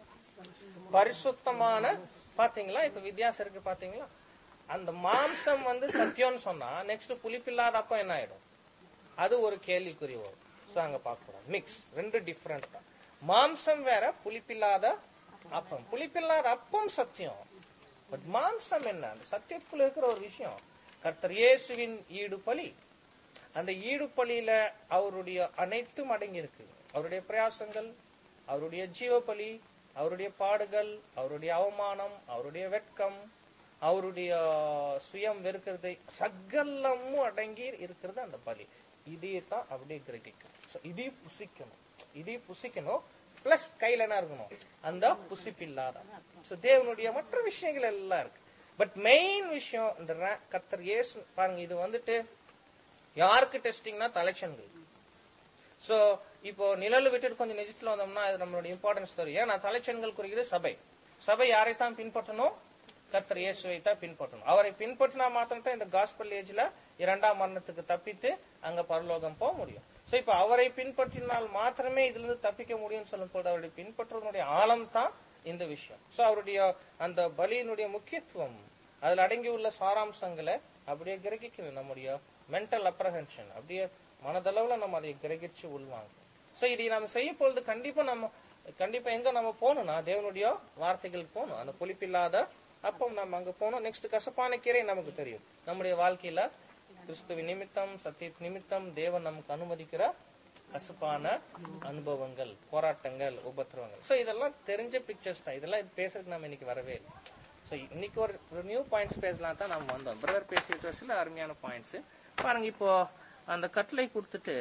பரிசுத்தமான பாத்தீங்களா இப்ப வித்தியாசம் இருக்கு பாத்தீங்களா அந்த மாம்சம் வந்து சத்தியம்னு சொன்னா நெக்ஸ்ட் புளிப்பில்லாத அப்பம் என்ன ஆயிடும் அது ஒரு கேள்விக்குறி வரும் சோ அங்க பாக்குறோம் மிக்ஸ் ரெண்டு டிஃபரெண்ட் தான் மாம்சம் வேற புளிப்பில்லாத அப்பம் புளிப்பில்லாத அப்பம் சத்தியம் பட் மாம்சம் என்ன அந்த சத்தியத்துக்குள்ள இருக்கிற ஒரு விஷயம் கர்த்தர் இயேசுவின் ஈடு பலி அந்த ஈடு பலியில அவருடைய அனைத்தும் அடங்கி இருக்கு அவருடைய பிரயாசங்கள் அவருடைய ஜீவ பலி அவருடைய பாடுகள் அவருடைய அவமானம் அவருடைய வெட்கம் அவருடைய சுயம் வெறுக்கிறது சகலமும் அடங்கி இருக்கிறது அந்த பலி இதையே தான் அப்படியே கிரகிக்கும் So, இதையும் புசிக்கணும் இதையும் புசிக்கணும் பிளஸ் கையில என்ன இருக்கணும் அந்த புசிப்பு இல்லாத So, தேவனுடைய மற்ற விஷயங்கள் எல்லாம் இருக்கு பட் மெயின் விஷயம் இந்த ra- கர்த்தர் இயேசு பாருங்க இது வந்துட்டு யாருக்கு டெஸ்டிங்னா தலைச்சன்கள் சோ இப்போ நிழல் விட்டுட்டு கொஞ்சம் நிஜத்துல வந்தோம்னா அது நம்மளுடைய இம்பார்ட்டன்ஸ் தெரியும் ஏன்னா தலைச்சன்கள் குறிக்கிறது சபை சபை யாரைத்தான் பின்பற்றணும் கர்த்தர் இயேசுவை தான் பின்பற்றணும் அவரை பின்பற்றினா மாத்திரம் தான் இந்த காஸ்பல் ஏஜ்ல இரண்டாம் மரணத்துக்கு தப்பித்து அங்க பரலோகம் போக முடியும் சோ இப்ப அவரை பின்பற்றினால் மாத்திரமே இதுல இருந்து தப்பிக்க முடியும்னு சொல்லும் போது அவருடைய பின்பற்றுவதனுடைய ஆழம் தான் இந்த விஷயம் சோ அவருடைய அந்த பலியினுடைய முக்கியத்துவம் அதுல அடங்கியுள்ள சாராம்சங்களை அப்படியே கிரகிக்கணும் நம்முடைய மென்டல் அப்ரஹென்ஷன் அப்படியே மனதளவுல நம்ம அதை கிரகிச்சு உள்வாங்க சோ இதை நம்ம செய்ய பொழுது கண்டிப்பா நம்ம கண்டிப்பா எங்க நம்ம போகணும்னா தேவனுடைய வார்த்தைகளுக்கு போகணும் அந்த புளிப்பில்லாத அப்போ நம்ம அங்க போனோம் நெக்ஸ்ட் கசப்பான கீரை நமக்கு தெரியும் நம்முடைய வாழ்க்கையில கிறிஸ்துவ நிமித்தம் சத்திய நிமித்தம் தேவன் நமக்கு அனுமதிக்கிற கசப்பான அனுபவங்கள் போராட்டங்கள் உபத்திரவங்கள் சோ இதெல்லாம் தெரிஞ்ச பிக்சர்ஸ் தான் இதெல்லாம் இது பேசுறதுக்கு நம்ம இன்னைக்கு வரவே இல்லை சோ இன்னைக்கு ஒரு நியூ பாயிண்ட்ஸ் பேசலாம் தான் நம்ம வந்தோம் பிரதர் பேசிட்டு சில அருமையான பாயிண்ட்ஸ் பாருங்க இப்போ அந்த கட்டளை கொடுத்துட்டு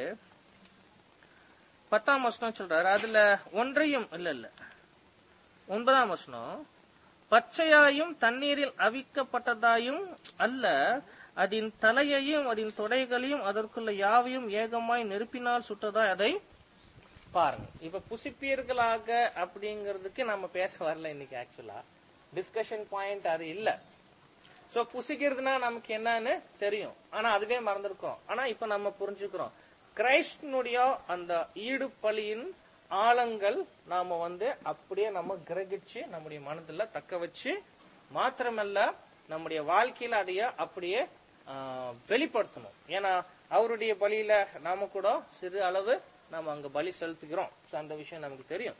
பத்தாம் வசனம் சொல்றாரு அதுல ஒன்றையும் இல்ல இல்ல ஒன்பதாம் வசனம் பச்சையாயும் தண்ணீரில் அவிக்கப்பட்டதாயும் அல்ல அதன் தலையையும் அதன் தொடைகளையும் அதற்குள்ள யாவையும் ஏகமாய் நெருப்பினால் சுட்டதாய் அதை பாருங்க இப்ப புசிப்பீர்களாக அப்படிங்கிறதுக்கு நம்ம பேச வரல இன்னைக்கு ஆக்சுவலா டிஸ்கஷன் பாயிண்ட் அது இல்ல சோ புசிக்கிறதுனா நமக்கு என்னன்னு தெரியும் ஆனா அதுவே மறந்துருக்கோம் ஆனா இப்ப நம்ம புரிஞ்சுக்கிறோம் கிரைஸ்டனுடைய அந்த ஈடு பலியின் ஆழங்கள் நாம வந்து அப்படியே நம்ம கிரகிச்சு நம்முடைய மனதுல தக்க வச்சு மாத்திரமல்ல நம்முடைய வாழ்க்கையில அதைய அப்படியே ஆ, வெளிப்படுத்தணும் ஏன்னா அவருடைய பலியில நாம கூட சிறு அளவு நாம அங்க பலி செலுத்துகிறோம் So, அந்த விஷயம் நமக்கு தெரியும்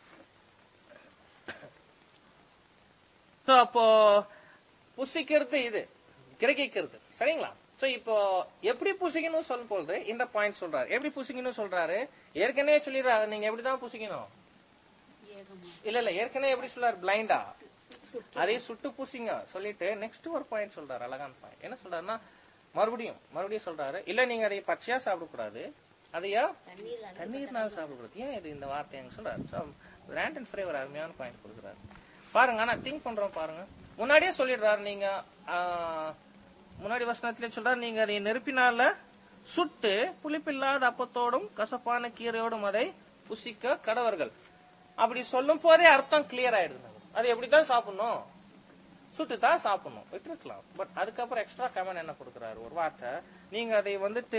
So, அப்போ புசிக்கிறது இது கிரகிக்கிறது சரிங்களா சோ இப்போ எப்படி புசிக்கணும் சொல்லும் பொழுது இந்த பாயிண்ட் சொல்றாரு எப்படி புசிக்கணும் சொல்றாரு ஏற்கனவே சொல்லிடுறாரு நீங்க எப்படிதான் புசிக்கணும் ஏகமா இல்ல இல்ல ஏற்கனவே எப்படி சொல்றாரு பிளைண்டா அதே சுட்டு பூசிங்க சொல்லிட்டு நெக்ஸ்ட் ஒரு பாயிண்ட் சொல்றாரு அழகான பாயிண்ட் என்ன சொல்றாருன்னா மறுபடியும் மறுபடியும் சொல்றாரு இல்ல நீங்க அதை பச்சையா சாப்பிடக்கூடாது அதையா தண்ணீர் தண்ணீர்னால சாப்பிடக்கூடாது ஏன் இது இந்த வார்த்தை எங்க சொல்றாரு So, ரேண்டன் ஃப்ரே ஒரு அருமையான பாயிண்ட் கொடுக்குறாரு பாருங்க ஆனா திங்க் பண்றோம் பாருங்க முன்னாடியே சொல்லிடுறாரு நீங்க ஆ, முன்னாடி வசனத்திலே சொல்றாரு நீங்க அதை நெருப்பினால சுட்டு புளிப்பில்லாத அப்பத்தோடும் கசப்பான கீரையோடும் அதை புசிக்க கடவர்கள் அப்படி சொல்லும் போதே அர்த்தம் கிளியர் ஆயிடுது அது எப்படிதான் சாப்பிடணும் சுட்டு தான் சாப்பிடணும் விட்டுருக்கலாம் பட் அதுக்கப்புறம் எக்ஸ்ட்ரா கமெண்ட் என்ன கொடுக்குறாரு ஒரு வார்த்தை நீங்க அதை வந்துட்டு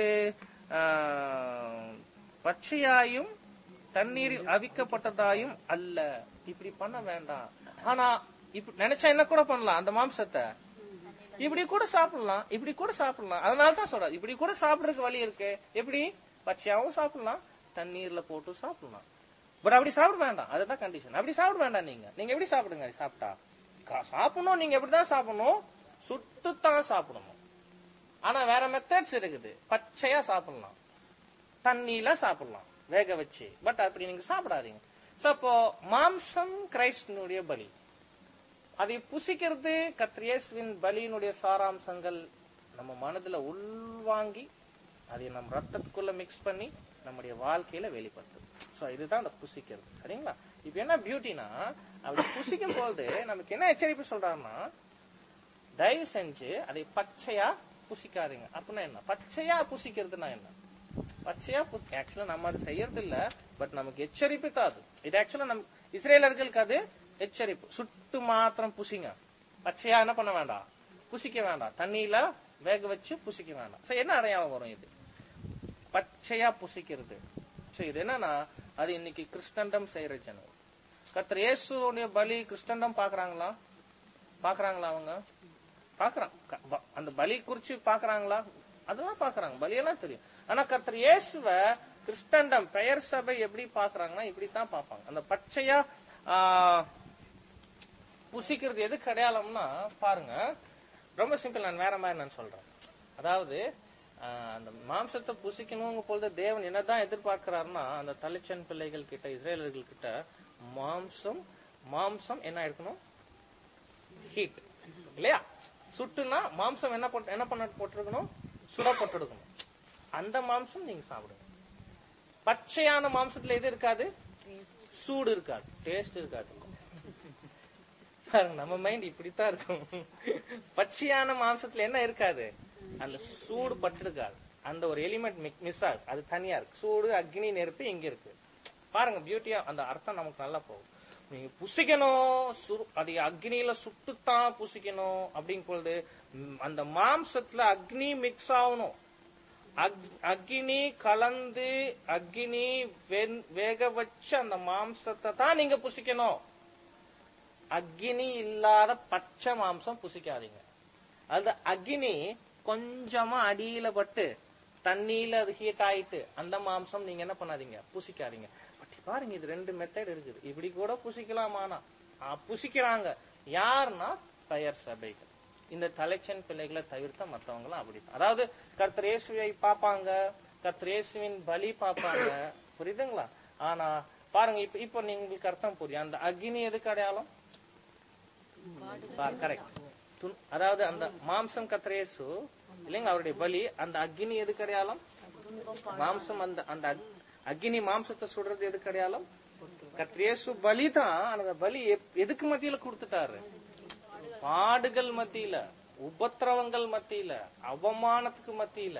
ஆஹ், பச்சையாயும் தண்ணீரில் அவிக்கப்பட்டதாயும் அல்ல இப்படி பண்ண வேண்டாம் ஆனா இப்படி நினைச்சா என்ன கூட பண்ணலாம் அந்த மாம்சத்தை இப்படி கூட சாப்பிடலாம் இப்படி கூட சாப்பிடலாம் அதனால தான் சொல்றேன் இப்படி கூட சாப்பிடுறதுக்கு வழி இருக்கு எப்படி பச்சையாவும் சாப்பிடலாம் தண்ணீர்ல போட்டு சாப்பிடலாம் பட் அப்படி சாப்பிட வேண்டாம் அதுதான் கண்டிஷன் அப்படி சாப்பிட வேண்டாம் நீங்க நீங்க எப்படி சாப்பிடுங்க சாப்பிட்டா கா- சாப்பிடணும் நீங்க எப்படிதான் சாப்பிடணும் சுட்டுத்தான் சாப்பிடணும் ஆனா வேற மெத்தட்ஸ் இருக்குது பச்சையா சாப்பிடலாம் தண்ணியில சாப்பிடலாம் வேக வச்சு பட் அப்படி நீங்க சாப்பிடாதீங்க சோ அப்போ மாம்சம் கிரைஸ்டனுடைய பலி அதை புசிக்கிறது கத்ரியேசுவின் பலியினுடைய சாராம்சங்கள் நம்ம மனதுல உள்வாங்கி அதை நம்ம ரத்தத்துக்குள்ள மிக்ஸ் பண்ணி நம்முடைய வாழ்க்கையில வெளிப்படுத்தும் சோ இதுதான் அந்த புசிக்கிறது சரிங்களா இப்ப என்ன பியூட்டினா அப்படி புசிக்கும் பொழுது நமக்கு என்ன எச்சரிப்பு சொல்றாருன்னா தயவு செஞ்சு அதை பச்சையா புசிக்காதீங்க அப்படின்னா என்ன பச்சையா புசிக்கிறதுனா என்ன பச்சையா ஆக்சுவலா நம்ம அது செய்யறது இல்ல பட் நமக்கு எச்சரிப்பு தான் அது இது ஆக்சுவலா நம் இஸ்ரேலர்களுக்கு அது எச்சரிப்பு சுட்டு மாத்திரம் புசிங்க பச்சையா என்ன பண்ண வேண்டாம் புசிக்க வேண்டாம் தண்ணியில வேக வச்சு புசிக்க வேண்டாம் சரி என்ன அடையாளம் வரும் இது பச்சையா புசிக்கிறது சரி இது என்னன்னா அது இன்னைக்கு கிறிஸ்டண்டம் செய்யற ஜனம் கர்த்தர் இயேசுடைய பலி கிறிஸ்டண்டம் பாக்குறாங்களா பாக்குறாங்களா அவங்க பாக்குறாங்க க- ப- அந்த பலி குறிச்சு பாக்குறாங்களா அதெல்லாம் பாக்குறாங்க பலியெல்லாம் தெரியும் ஆனா கர்த்தர் இயேசுவ கிறிஸ்டண்டம் பெயர் சபை எப்படி பாக்குறாங்கன்னா இப்படித்தான் பார்ப்பாங்க அந்த பச்சையா ஆ, புசிக்கிறது எதுக்கு அடையாளம்னா பாருங்க ரொம்ப சிம்பிள் நான் வேற மாதிரி நான் சொல்றேன் அதாவது ஆஹ், அந்த மாம்சத்தை புசிக்கணுங்க பொழுது தேவன் என்னதான் எதிர்பார்க்கிறாருன்னா அந்த தலைச்சன் பிள்ளைகள் கிட்ட இஸ்ரேலர்கள் கிட்ட மாம்சம் மாம்சம் என்ன இருக்கணும் ஹீட் இல்லையா சுட்டுனா மாம்சம் என்ன போட்டு என்ன பண்ண போட்டிருக்கணும் சுட போட்டுருக்கணும் அந்த மாம்சம் நீங்க சாப்பிடுங்க பச்சையான மாம்சத்துல எது இருக்காது சூடு இருக்காது டேஸ்ட் இருக்காது பாருங்க, நம்ம மைண்ட் இப்படித்தான் இருக்கும் பச்சையான மாம்சத்துல என்ன இருக்காது அந்த சூடு பட்டிருக்காது அந்த ஒரு எலிமெண்ட் மிஸ் ஆகுது அது தனியா இருக்கு சூடு அக்னி நெருப்பு இங்க இருக்கு பாருங்க பியூட்டியா அந்த அர்த்தம் நமக்கு நல்லா போகும் நீங்க புசிக்கணும் சுரு- அது அக்னியில சுட்டுத்தான் புசிக்கணும் அப்படிங்கும் பொழுது ம், அந்த மாம்சத்துல அக்னி மிக்ஸ் ஆகணும் அக்- அக்னி கலந்து அக்னி வெந்- வேக வச்ச அந்த மாம்சத்தை தான் நீங்க புசிக்கணும் அக்னி இல்லாத பச்சை மாம்சம் புசிக்காதீங்க அது அக்னி கொஞ்சமா அடியில பட்டு தண்ணியில அது ஹீட் ஆயிட்டு அந்த மாம்சம் நீங்க என்ன பண்ணாதீங்க புசிக்காதீங்க பட் பாருங்க இது ரெண்டு மெத்தட் இருக்குது இப்படி கூட புசிக்கலாமானா ஆ, புசிக்கிறாங்க யாருன்னா பெயர் சபைகள் இந்த தலைச்சன் பிள்ளைகளை தவிர்த்த மத்தவங்களும் அப்படித்தான் அதாவது கர்த்தர் இயேசுவை பார்ப்பாங்க கர்த்தர் இயேசுவின் பலி பார்ப்பாங்க புரியுதுங்களா ஆனா பாருங்க இப்ப இப்ப நீங்க உங்களுக்கு அர்த்தம் புரியும் அந்த அக்னி எதுக்கு அடையாளம் கரெக்ட் அதாவது அந்த மாம்சம் கத்திரேசு இல்லைங்க அவருடைய பலி அந்த அக்னி எதுக்கு அடையாளம் மாம்சம் அந்த அந்த அக்- அக்னி மாம்சத்தை சுடுறது எதுக்கு அடையாளம் கத்திரேசு பலி தான் அந்த பலி எப்- எதுக்கு மத்தியில கொடுத்துட்டாரு பாடுகள் மத்தியில உபத்திரவங்கள் மத்தியில அவமானத்துக்கு மத்தியில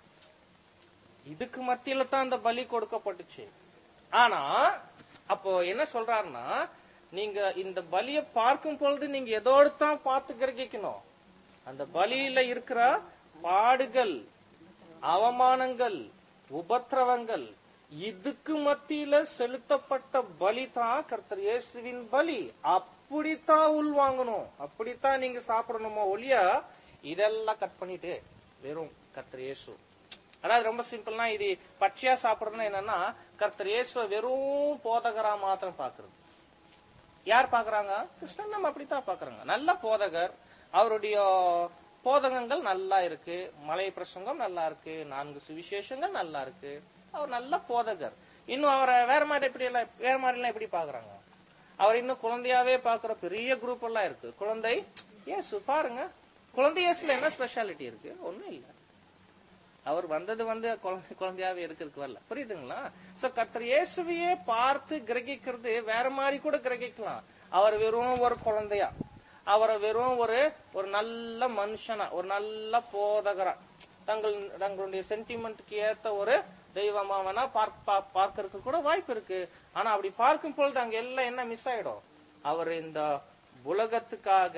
இதுக்கு மத்தியில தான் அந்த பலி கொடுக்கப்பட்டுச்சு ஆனா அப்போ என்ன சொல்றாருன்னா நீங்க இந்த பலியை பார்க்கும் பொழுது நீங்க எதோடு தான் பார்த்து கிரகிக்கணும் அந்த பலியில இருக்கிற பாடுகள் அவமானங்கள் உபத்திரவங்கள் இதுக்கு மத்தியில செலுத்தப்பட்ட பலி தான் கர்த்தர் இயேசுவின் பலி அப்படித்தான் உள்வாங்கணும் அப்படித்தான் நீங்க சாப்பிடணுமோ ஒழிய இதெல்லாம் கட் பண்ணிட்டு வெறும் கர்த்தர் இயேசு அதாவது ரொம்ப சிம்பிள்னா இது பச்சையா சாப்பிடுறதுன்னா என்னன்னா கர்த்தர் இயேசுவை வெறும் போதகரா மாத்திரம் பாக்குறது யார் பாக்குறாங்க கிருஷ்ணன் நம்ம அப்படித்தான் பாக்குறாங்க நல்ல போதகர் அவருடைய போதகங்கள் நல்லா இருக்கு மலை பிரசங்கம் நல்லா இருக்கு நான்கு சுவிசேஷங்கள் நல்லா இருக்கு அவர் நல்ல போதகர் இன்னும் அவரை வேற மாதிரி எப்படி எல்லாம் வேற மாதிரி எல்லாம் எப்படி பாக்குறாங்க அவர் இன்னும் குழந்தையாவே பாக்குற பெரிய குரூப் எல்லாம் இருக்கு குழந்தை இயேசு பாருங்க குழந்தை இயேசுல என்ன ஸ்பெஷாலிட்டி இருக்கு ஒண்ணும் இல்ல அவர் வந்தது வந்து குழந்தை குழந்தையாவே இருக்கிறதுக்கு வரல புரியுதுங்களா சோ கர்த்தர் இயேசுவையே பார்த்து கிரகிக்கிறது வேற மாதிரி கூட கிரகிக்கலாம் அவர் வெறும் ஒரு குழந்தையா அவரை வெறும் ஒரு ஒரு நல்ல மனுஷனா ஒரு நல்ல போதகரா தங்கள் தங்களுடைய சென்டிமெண்ட்க்கு ஏத்த ஒரு தெய்வமா வேணா பார்க்க பா- பார்க்கறதுக்கு கூட வாய்ப்பு இருக்கு ஆனா அப்படி பார்க்கும் பொழுது அங்க எல்லாம் என்ன மிஸ் ஆயிடும் அவர் இந்த உலகத்துக்காக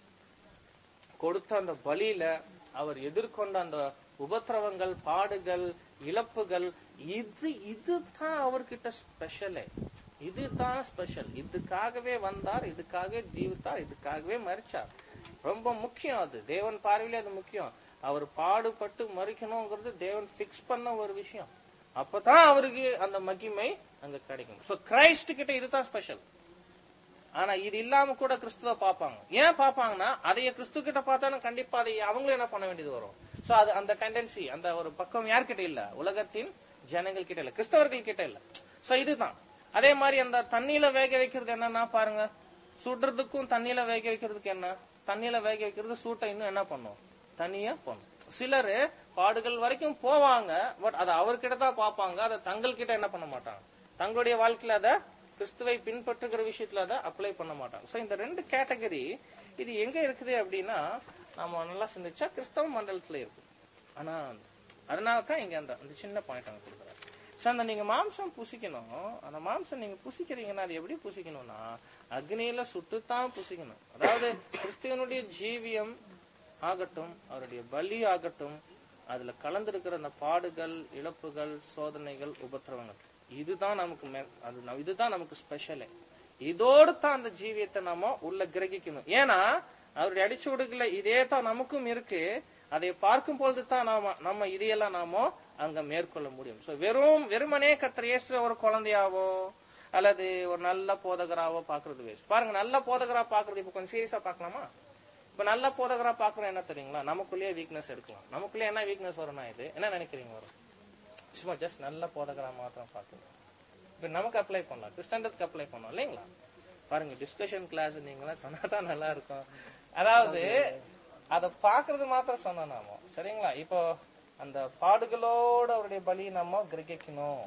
கொடுத்த அந்த பலியில அவர் எதிர்கொண்ட அந்த உபத்திரவங்கள் பாடுகள் இழப்புகள் இது இதுதான் அவர்கிட்ட ஸ்பெஷலே இதுதான் ஸ்பெஷல் இதுக்காகவே வந்தார் இதுக்காகவே ஜீவித்தார் இதுக்காகவே மறிச்சார் ரொம்ப முக்கியம் அது தேவன் பார்வையிலே அது முக்கியம் அவர் பாடுபட்டு மறிக்கணுங்கிறது தேவன் பிக்ஸ் பண்ண ஒரு விஷயம் அப்பதான் அவருக்கு அந்த மகிமை அங்க கிடைக்கும் சோ கிரைஸ்ட் கிட்ட இதுதான் ஸ்பெஷல் ஆனா இது இல்லாம கூட கிறிஸ்துவ பாப்பாங்க ஏன் பாப்பாங்கன்னா அதைய கிறிஸ்து கிட்ட பார்த்தாலும் கண்டிப்பா அதை அவங்களும் என்ன பண்ண வேண்டியது வரும் சோ அது அந்த டெண்டன்சி அந்த ஒரு பக்கம் யார்கிட்ட இல்ல உலகத்தின் ஜனங்கள் கிட்ட இல்ல கிறிஸ்தவர்கள் கிட்ட இல்ல சோ இதுதான் அதே மாதிரி அந்த தண்ணியில வேக வைக்கிறது என்னன்னா பாருங்க சுடுறதுக்கும் தண்ணியில வேக வைக்கிறதுக்கு என்ன தண்ணியில வேக வைக்கிறது சூட்டை இன்னும் என்ன பண்ணும் தனியா பண்ணும் சிலர் பாடுகள் வரைக்கும் போவாங்க பட் அதை அவர்கிட்ட தான் பார்ப்பாங்க அதை தங்கள் கிட்ட என்ன பண்ண மாட்டாங்க தங்களுடைய வாழ்க்கையில அதை கிறிஸ்துவை பின்பற்றுகிற விஷயத்துல அதை அப்ளை பண்ண மாட்டாங்க சோ இந்த ரெண்டு கேட்டகரி இது எங்க இருக்குது அப்படின்னா நாம நல்லா சிந்திச்சா கிறிஸ்தவ மண்டலத்துல இருக்கு ஆனா அதனால தான் இங்க அந்த அந்த சின்ன பாயிண்ட் அங்க கொடுக்குறாரு சோ அந்த நீங்க மாம்சம் புசிக்கணும் அந்த மாம்சம் நீங்க புசிக்கிறீங்கன்னா அது எப்படி புசிக்கணும்னா அக்னியில சுட்டுத்தான் புசிக்கணும் அதாவது கிறிஸ்துவனுடைய ஜீவியம் ஆகட்டும் அவருடைய பலி ஆகட்டும் அதுல கலந்திருக்கிற அந்த பாடுகள் இழப்புகள் சோதனைகள் உபத்திரவங்கள் இதுதான் நமக்கு மே- அது ந- இதுதான் நமக்கு ஸ்பெஷலே இதோடு தான் அந்த ஜீவியத்தை நாம உள்ள கிரகிக்கணும் ஏன்னா அவருடைய அடிச்சுவடுகள இதே தான் நமக்கும் இருக்கு அதை பார்க்கும் பொழுது தான் நாம நம்ம இதையெல்லாம் நாம அங்க மேற்கொள்ள முடியும் சோ வெறும் வெறுமனே கத்திர இயேசுவ ஒரு குழந்தையாவோ அல்லது ஒரு நல்ல போதகராவோ பாக்குறது வேஸ்ட் பாருங்க நல்ல போதகரா பாக்குறது இப்ப கொஞ்சம் சீரியஸா பார்க்கலாமா இப்ப நல்ல போதகரா பாக்குறோம் என்ன தெரியுங்களா நமக்குள்ளேயே வீக்னஸ் எடுக்கலாம் நமக்குள்ளே என்ன வீக்னஸ் வரும்னா இது என்ன நினைக்கிறீங்க வரும் சும்மா ஜஸ்ட் நல்ல போதகரா மாத்திரம் பார்க்கணும் இப்ப நமக்கு அப்ளை பண்ணலாம் கிறிஸ்டண்டத்துக்கு அப்ளை பண்ணலாம் இல்லைங்களா பாருங்க டிஸ்கஷன் கிளாஸ் நீங்களா சொன்னாதான் நல்லா இருக்கும் அதாவது அத பாக்குறது மாத்திரம் சொன்னா நாம சரிங்களா இப்போ அந்த பாடுகளோட அவருடைய பலி நம்ம கிரகிக்கணும்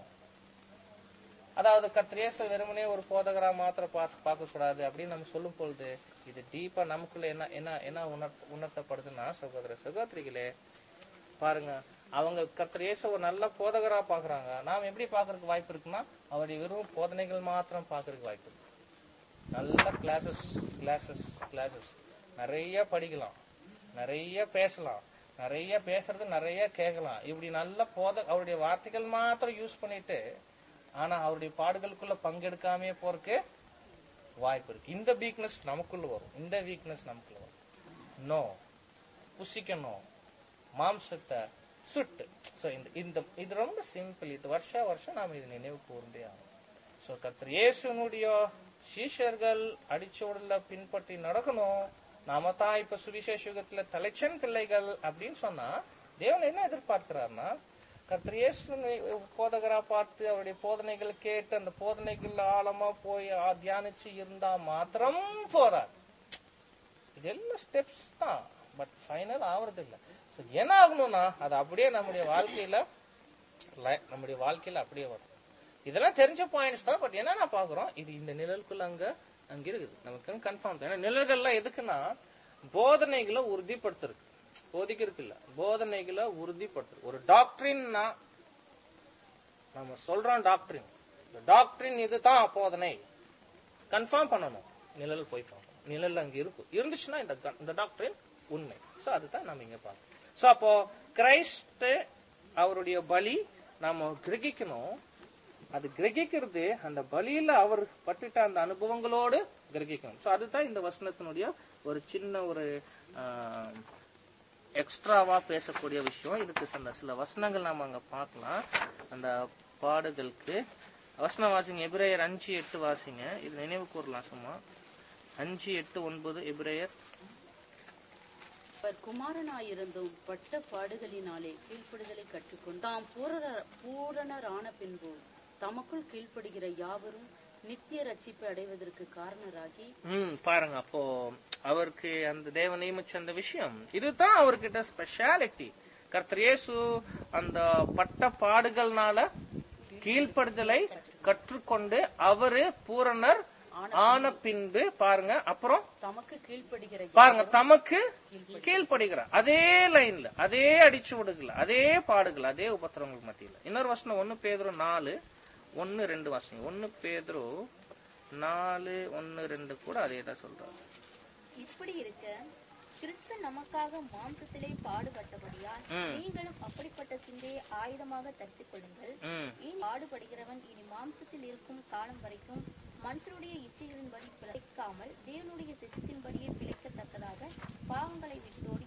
அதாவது கத்திரேச வெறுமனே ஒரு போதகரா மாத்திரம் பார்க்க பார்க்க கூடாது அப்படின்னு நம்ம சொல்லும் பொழுது இது டீப்பா நமக்குள்ள என்ன என்ன என்ன உணர் உணர்த்தப்படுதுன்னா சகோதர சகோதரிகளே பாருங்க அவங்க கர்த்தர் இயேசு ஒரு நல்ல போதகரா பாக்குறாங்க நாம் எப்படி பாக்குறதுக்கு வாய்ப்பு இருக்குன்னா அவருடைய வெறும் போதனைகள் மாத்திரம் பாக்குறதுக்கு வாய்ப்பு இருக்கு நல்ல கிளாஸஸ் கிளாஸஸ் கிளாஸஸ் நிறைய படிக்கலாம் நிறைய பேசலாம் நிறைய பேசுறது நிறைய கேட்கலாம் இப்படி நல்ல போத அவருடைய வார்த்தைகள் மாத்திரம் யூஸ் பண்ணிட்டு ஆனா அவருடைய பாடுகளுக்குள்ள பங்கெடுக்காமே போறதுக்கு வாய்ப்பு இருக்கு இந்த வீக்னஸ் நமக்குள்ள வரும் இந்த வீக்னஸ் நமக்குள்ள வரும் நோ புசிக்கணும் மாம்சத்தை சுட்டு சோ இந்த இந்த இது ரொம்ப சிம்பிள் இது வருஷா வருஷம் நாம இது நினைவு கூர்ந்தே ஆகும் சோ கர்த்தர் இயேசுனுடைய சீஷர்கள் அடிச்சோடுல பின்பற்றி நடக்கணும் நாம தான் இப்ப சுவிசேஷ யுகத்துல தலைச்சன் பிள்ளைகள் அப்படின்னு சொன்னா தேவன் என்ன எதிர்பார்க்கிறார்னா கர்த்தர் இயேசு போதகரா பார்த்து அவருடைய போதனைகள் கேட்டு அந்த போதனைகள் ஆழமா போய் ஆ- தியானிச்சு இருந்தா மாத்திரம் போறார் இதெல்லாம் ஸ்டெப்ஸ் தான் பட் ஃபைனல் ஆவறது இல்ல So, என்ன ஆகணும்னா அது அப்படியே நம்முடைய வாழ்க்கையில li- நம்முடைய வாழ்க்கையில அப்படியே வரும் இதெல்லாம் தெரிஞ்ச பாயிண்ட்ஸ் தான் பட் என்ன நான் பாக்குறோம் இது இந்த நிழலுக்குள்ள அங்க அங்க இருக்குது நமக்கு கன்ஃபார்ம் தான் ஏன்னா நிழல்கள்லாம் எதுக்குன்னா போதனைகளை உறுதிப்படுத்துறது போதிக்கிறதுக்கு இல்ல போதனைகளை உறுதிப்படுத்துறது ஒரு டாக்டரின்னா நம்ம சொல்றோம் டாக்டரின் டாக்டரின் இதுதான் போதனை கன்ஃபார்ம் பண்ணணும் நிழல் போய் பார்க்கணும் நிழல் அங்க இருக்கும் இருந்துச்சுன்னா இந்த க- இந்த டாக்டரின் உண்மை சோ அதுதான் நம்ம இங்க பார்க்கணும் சோ அப்போ கிரைஸ்ட் அவருடைய பலி நாம கிரகிக்கணும் அது கிரகிக்கிறது அந்த பலியில அவர் பட்டுட்ட அந்த அனுபவங்களோடு கிரகிக்கணும் சோ அதுதான் இந்த வசனத்தினுடைய ஒரு சின்ன ஒரு எக்ஸ்ட்ராவா பேசக்கூடிய விஷயம் இதுக்கு சில சில வசனங்கள் நாம அங்க பார்க்கலாம் அந்த பாடுகளுக்கு வசனம் வாசிங்க எபிரேயர் அஞ்சு எட்டு வாசிங்க இது நினைவு கூறலாம் சும்மா அஞ்சு எட்டு ஒன்பது எபிரேயர் அவர் குமாரனாயிருந்தும் பட்ட பாடுகளினாலே கீழ்ப்படுதலை கற்றுக்கொண்டு தாம் பூரண பூரணரான பின்பு தமக்குள் கீழ்ப்படுகிற யாவரும் நித்திய ரட்சிப்பை அடைவதற்கு காரணராகி ம் பாருங்க அப்போ அவருக்கு அந்த தேவ நியமிச்ச அந்த விஷயம் இதுதான் அவர்கிட்ட ஸ்பெஷாலிட்டி கர்த்தர் இயேசு அந்த பட்ட பாடுகள்னால கீழ்ப்படுதலை கற்றுக்கொண்டு அவரு பூரணர் ஆன பின்பு பாருங்க அப்புறம் தமக்கு கீழ்ப்படுகிற பாருங்க தமக்கு கீழ்ப்படுகிறார் அதே லைன்ல அதே அடிச்சு விடுகல அதே பாடுகள் அதே உபத்திரவங்களுக்கு மத்தியில இன்னொரு வசனம் ஒன்னு பேதுரு நாலு ஒன்னு ரெண்டு வசனம் ஒன்னு பேதுரு நாலு ஒன்னு ரெண்டு கூட அதே தான் சொல்றாரு இப்படி இருக்க கிறிஸ்து நமக்காக மாம்சத்திலே பாடுபட்டபடியால் ம். நீங்களும் அப்படிப்பட்ட சிந்தையை ஆயுதமாக தரித்துக் கொள்ளுங்கள் ம் இனி பாடுபடுகிறவன் இனி மாம்சத்தில் இருக்கும் காலம் வரைக்கும் மனுஷருடைய இச்சைகளின்படி பிழைக்காமல் தேவனுடைய சித்தத்தின்படியே பிழைக்கத்தக்கதாக பாவங்களை விட்டோடி